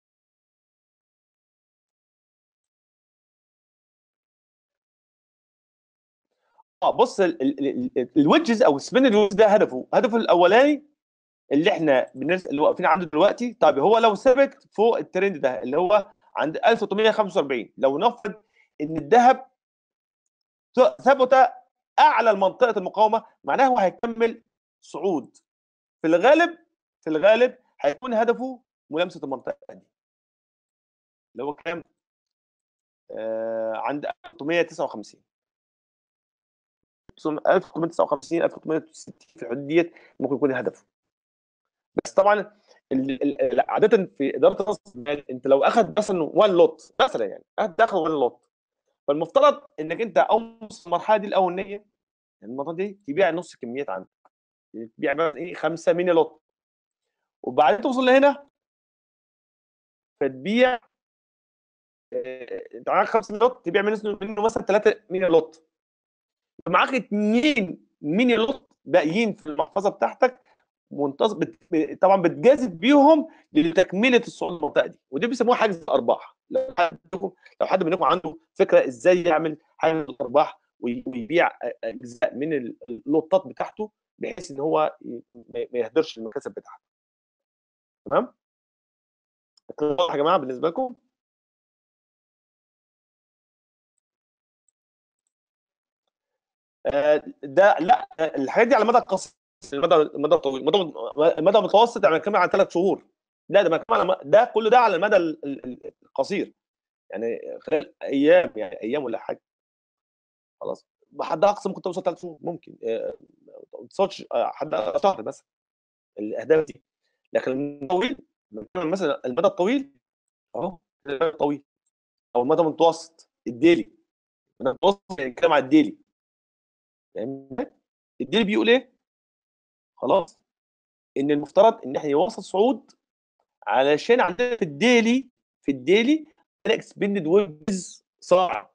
اه بص الويدجز او سبين الويدجز ده هدفه هدفه الاولاني اللي احنا بالنسبه اللي واقفين عنده دلوقتي طيب هو لو ثبت فوق الترند ده اللي هو عند 1845 لو نفرض ان الذهب ث- ثبت اعلى منطقه المقاومه معناه هو هيكمل صعود في الغالب في الغالب هيكون هدفه ملامسه المنطقه دي اللي هو كام؟ آه عند 1859 1859 1860 في الحدود ديت ممكن يكون هدفه بس طبعا ال- ال- ال- عاده في اداره راس المال انت لو اخذ مثلا 1 لوت مثلا يعني اخذ اخذ 1 لوت فالمفترض انك انت اول المرحله دي الاولانيه المرحله دي تبيع نص كميات عندك يعني تبيع مثلا ايه 5 ميني لوت وبعدين توصل لهنا فتبيع آه، انت معاك 5 لوت تبيع منه منه مثلا 3 ميني لوت معاك 2 ميني لوت باقيين في المحفظه بتاعتك منتظم بت... طبعا بتجازف بيهم لتكمله الصعود المنطقه دي ودي بيسموها حجز الارباح لو حد منكم لو حد منكم عنده فكره ازاي يعمل حجز الارباح وي- ويبيع اجزاء من اللوطات بتاعته بحيث ان هو ي- ما ما يهدرش المكاسب بتاعته تمام كده واضح يا جماعه بالنسبه لكم آه، ده لا الحاجات دي على المدى القصير المدى المدى الطويل المدى المدى المتوسط يعني بنتكلم عن ثلاث شهور لا ده بنتكلم على ده كله ده على المدى ال- ال- القصير يعني خلال ايام يعني ايام ولا حاجه خلاص حد اقصى ممكن توصل ثلاث شهور ممكن آه، ما توصلش آه، حد أقصى شهر مثلا الاهداف دي لكن المدى الطويل بنتكلم مثلا المدى الطويل اهو المدى الطويل او المدى المتوسط الديلي المدى المتوسط بنتكلم على الديلي فاهمني؟ الديلي بيقول ايه؟ خلاص ان المفترض ان احنا يوصل صعود علشان عندنا في الديلي في الديلي الاكسبندد ويبز صاعد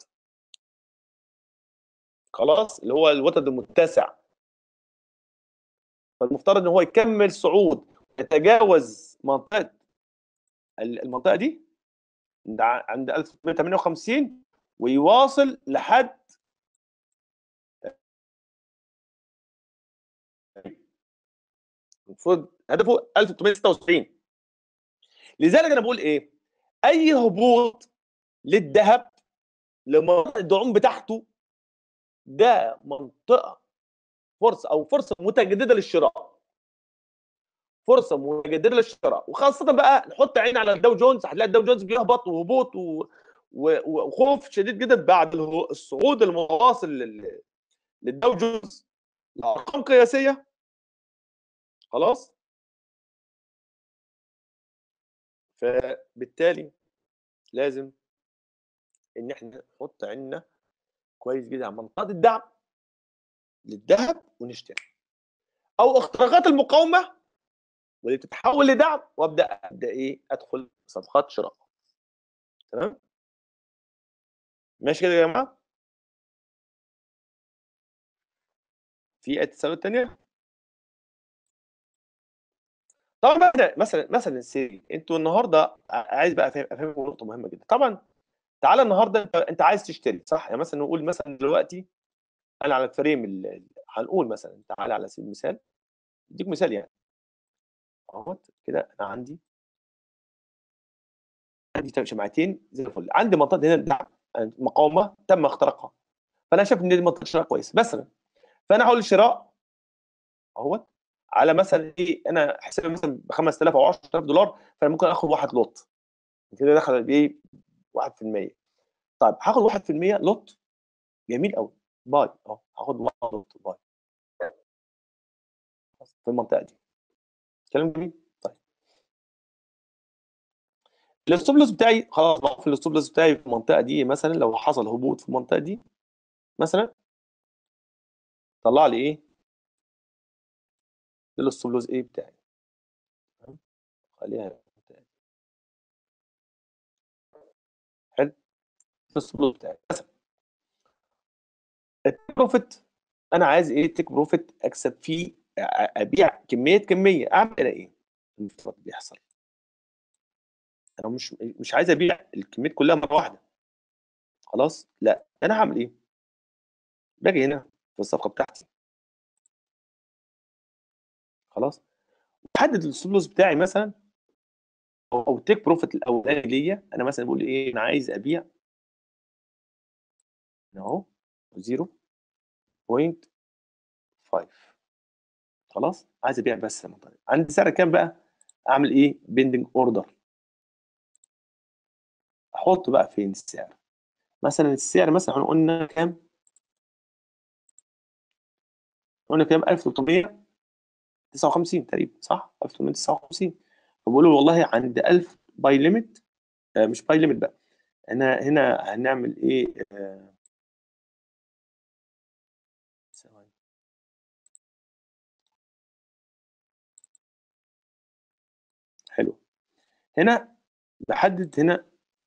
خلاص اللي هو الوتد المتسع فالمفترض ان هو يكمل صعود يتجاوز منطقه المنطقه دي عند 1358 ويواصل لحد المفروض هدفه 1876 لذلك انا بقول ايه اي هبوط للذهب لمنطقه الدعوم بتاعته ده منطقه فرصه او فرصه متجدده للشراء فرصه متجدده للشراء وخاصه بقى نحط عين على الداو جونز هتلاقي الداو جونز بيهبط وهبوط و... وخوف شديد جدا بعد الصعود المواصل لل... للداو جونز لارقام قياسيه خلاص فبالتالي لازم ان احنا نحط عيننا كويس جدا على منطقه الدعم للذهب ونشتري او اختراقات المقاومه واللي بتتحول لدعم وابدا ابدا ايه ادخل صفقات شراء تمام ماشي كده يا جماعه في اي تساؤلات ثانيه طبعا بقى مثلا مثلا السيري انتوا النهارده عايز بقى افهم افهم نقطه مهمه جدا طبعا تعالى النهارده انت انت عايز تشتري صح يعني مثلا نقول مثلا دلوقتي انا على الفريم ال... هنقول مثلا تعالى على سبيل المثال اديك مثال يعني اهوت كده انا عندي عندي شمعتين زي الفل عندي منطقه هنا دعم مقاومه تم اختراقها فانا شايف ان دي منطقه شراء كويسه مثلا فانا هقول الشراء اهوت على مثلا ايه انا حسابي مثلا ب 5000 او 10000 دولار فانا ممكن اخد واحد لوت كده دخل بايه 1% طيب هاخد 1% لوت جميل قوي باي اهو هاخد 1 لوت باي في المنطقه دي كلام جميل طيب الستوب لوس بتاعي خلاص بقى في الستوب لوس بتاعي في المنطقه دي مثلا لو حصل هبوط في المنطقه دي مثلا طلع لي ايه الستوب لوس ايه بتاعي خليها حلو الستوب لوس بتاعي مثلا التيك بروفيت انا عايز ايه التيك بروفيت اكسب فيه ابيع كميه كميه اعمل انا ايه المفترض بيحصل انا مش مش عايز ابيع الكميات كلها مره واحده خلاص لا انا هعمل ايه باجي هنا في الصفقه بتاعتي خلاص بحدد الستوب لوس بتاعي مثلا او التيك بروفيت الاولاني ليا انا مثلا بقول ايه انا عايز ابيع اهو 0.5 خلاص عايز ابيع بس المنطقه عندي سعر كام بقى اعمل ايه بيندنج اوردر احط بقى فين السعر مثلا السعر مثلا احنا قلنا كام قلنا كام 1359 تقريبا صح 1359 فبقول له والله عند 1000 باي ليميت آه مش باي ليميت بقى انا هنا هنعمل ايه آه حلو هنا بحدد هنا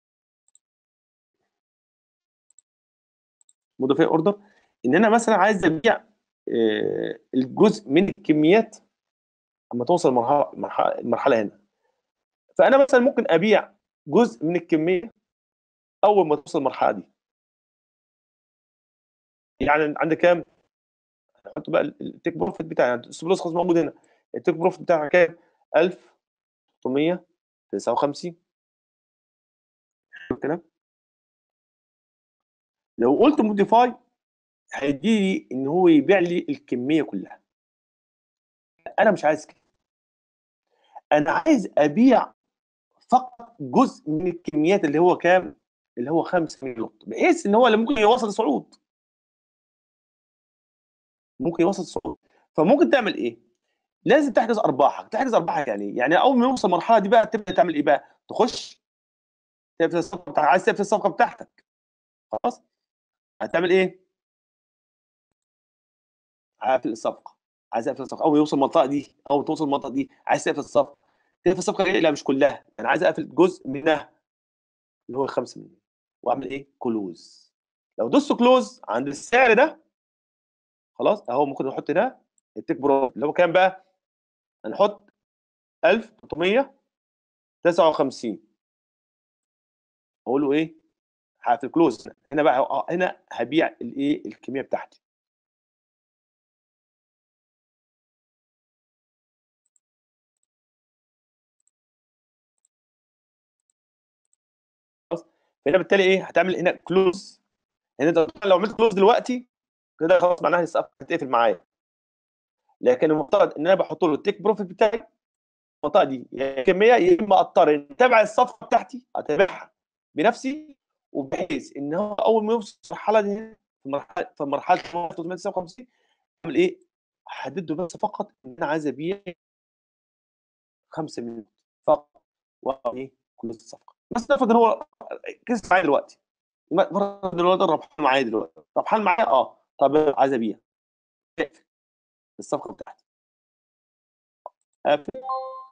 مضافيه اوردر ان انا مثلا عايز ابيع الجزء من الكميات اما توصل المرحله المرحله هنا فانا مثلا ممكن ابيع جزء من الكميه اول ما توصل المرحله دي يعني عند كام حط بقى التيك بروفيت بتاعي الستوب لوس خلاص موجود هنا التيك بروفيت بتاعي كام 1359 حلو الكلام لو قلت موديفاي هيديني ان هو يبيع لي الكميه كلها انا مش عايز كده انا عايز ابيع فقط جزء من الكميات اللي هو كام اللي هو 5 مليون بحيث ان هو اللي ممكن يوصل الصعود ممكن يوصل الصعود فممكن تعمل ايه لازم تحجز ارباحك تحجز ارباحك يعني يعني اول ما يوصل المرحله دي بقى تبدا تعمل ايه بقى تخش تقفل الصفقه بتاعتك عايز تقفل الصفقه بتاعتك خلاص هتعمل ايه هقفل الصفقه عايز اقفل الصفقه اول ما يوصل المنطقه دي اول ما توصل المنطقه دي عايز تقفل الصفقه تقفل الصفقه لا مش كلها انا عايز اقفل جزء منها اللي هو 5 مليون واعمل ايه كلوز لو دوست كلوز عند السعر ده خلاص اهو ممكن نحط ده التيك برو اللي هو كام بقى هنحط 1300 59 اقول له ايه في الكلوز هنا بقى هنا هبيع الايه الكميه بتاعتي فهنا بالتالي ايه هتعمل هنا كلوز هنا انت لو عملت كلوز دلوقتي كده خلاص معناها الصفقه هتقفل معايا لكن المفترض ان انا بحط له التيك بروفيت بتاعي المنطقه دي يا كميه يا اما اضطر ان اتابع الصفقه بتاعتي اتابعها بنفسي وبحيث ان هو اول ما يوصل المرحله دي في مرحله في مرحله 359 اعمل ايه؟ احدد له بس فقط ان انا عايز ابيع 5 مليون فقط وايه كل الصفقه بس افرض ان هو كسب معايا دلوقتي فرض دلوقتي ربحان معايا دلوقتي ربحان معايا اه طب عايز ابيع الصفقه بتاعتي قافل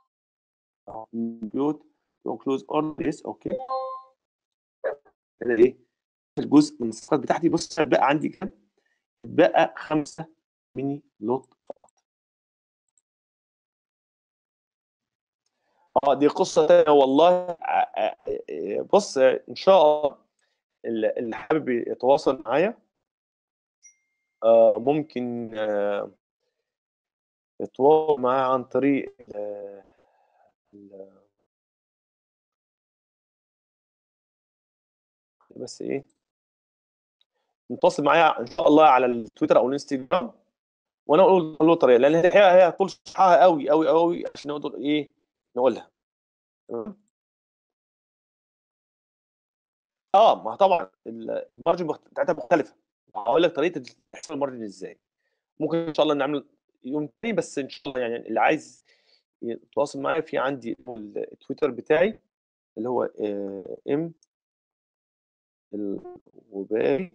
ميوت كلوز اوردر يس اوكي كده ايه الجزء من الصفقات بتاعتي بص بقى عندي كام بقى خمسة ميني لوت فقط اه دي قصة تانية والله بص ان شاء الله اللي حابب يتواصل معايا آه ممكن آه يتواصل معايا عن طريق آه بس ايه نتواصل معايا ان شاء الله على التويتر او الانستجرام وانا اقول له طريقه لان هي هي طول شرحها قوي قوي قوي عشان نقدر ايه نقولها تمام اه ما طبعا المارجن بتاعتها مختلفه هقول لك طريقه تحسب المارجن ازاي ممكن ان شاء الله نعمل يوم تاني بس ان شاء الله يعني اللي عايز يتواصل معايا في عندي التويتر بتاعي اللي هو ام الوبائي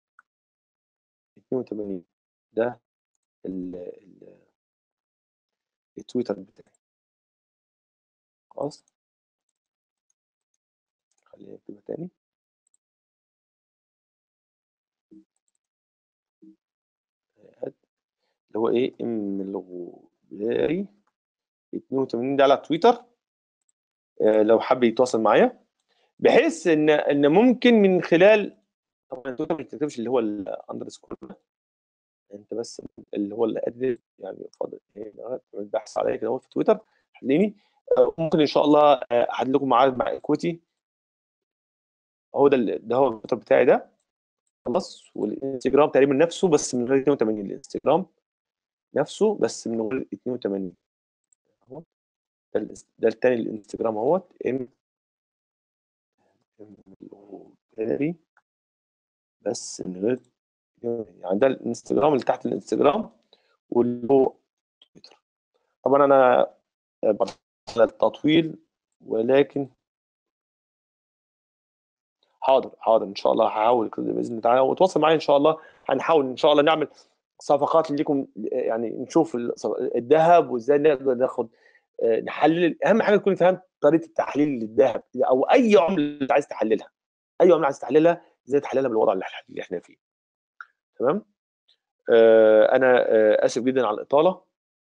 82 ده ال ال التويتر بتاعي خلاص خلينا نكتبها تاني اللي هو ايه ام الوبائي 82 ده على تويتر آه لو حب يتواصل معايا بحيث ان ان ممكن من خلال طبعا تويتر ما تكتبش اللي هو الاندرسكور انت بس اللي هو الادرس يعني فاضل تعمل بحث عليا كده في تويتر خليني ممكن ان شاء الله احدد لكم ميعاد مع اكويتي هو ده ده هو التويتر بتاعي ده خلاص والانستجرام تقريبا نفسه بس من غير 82 الانستجرام نفسه بس من غير 82 اهو ده ده التاني الانستجرام اهوت ام ام بس من غير يعني ده الانستجرام اللي تحت الانستجرام واللي هو تويتر طبعا انا على التطويل ولكن حاضر حاضر ان شاء الله هحاول كده باذن الله تعالى وتواصل معايا ان شاء الله هنحاول ان شاء الله نعمل صفقات ليكم يعني نشوف الذهب وازاي نقدر ناخد نحلل اهم حاجه تكون فاهم طريقه التحليل للذهب او اي عمله انت عايز تحللها اي عمله عايز تحللها ازاي تحللها بالوضع اللي احنا فيه تمام آه انا آه اسف جدا على الاطاله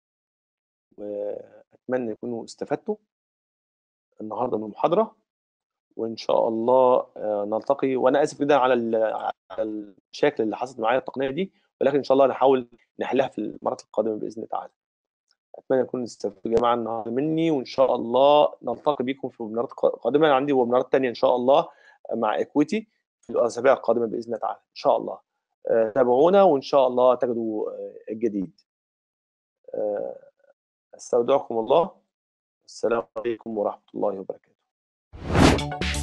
واتمنى يكونوا استفدتوا النهارده من المحاضره وان شاء الله آه نلتقي وانا اسف جدا على على المشاكل اللي حصلت معايا التقنيه دي ولكن ان شاء الله نحاول نحلها في المرات القادمه باذن الله تعالى اتمنى يكون استفدتوا يا جماعه النهارده مني وان شاء الله نلتقي بكم في ويبنارات قادمه عندي ويبنارات ثانيه ان شاء الله مع اكويتي في الاسابيع القادمه باذن الله تعالى ان شاء الله تابعونا وان شاء الله تجدوا الجديد استودعكم الله السلام عليكم ورحمه الله وبركاته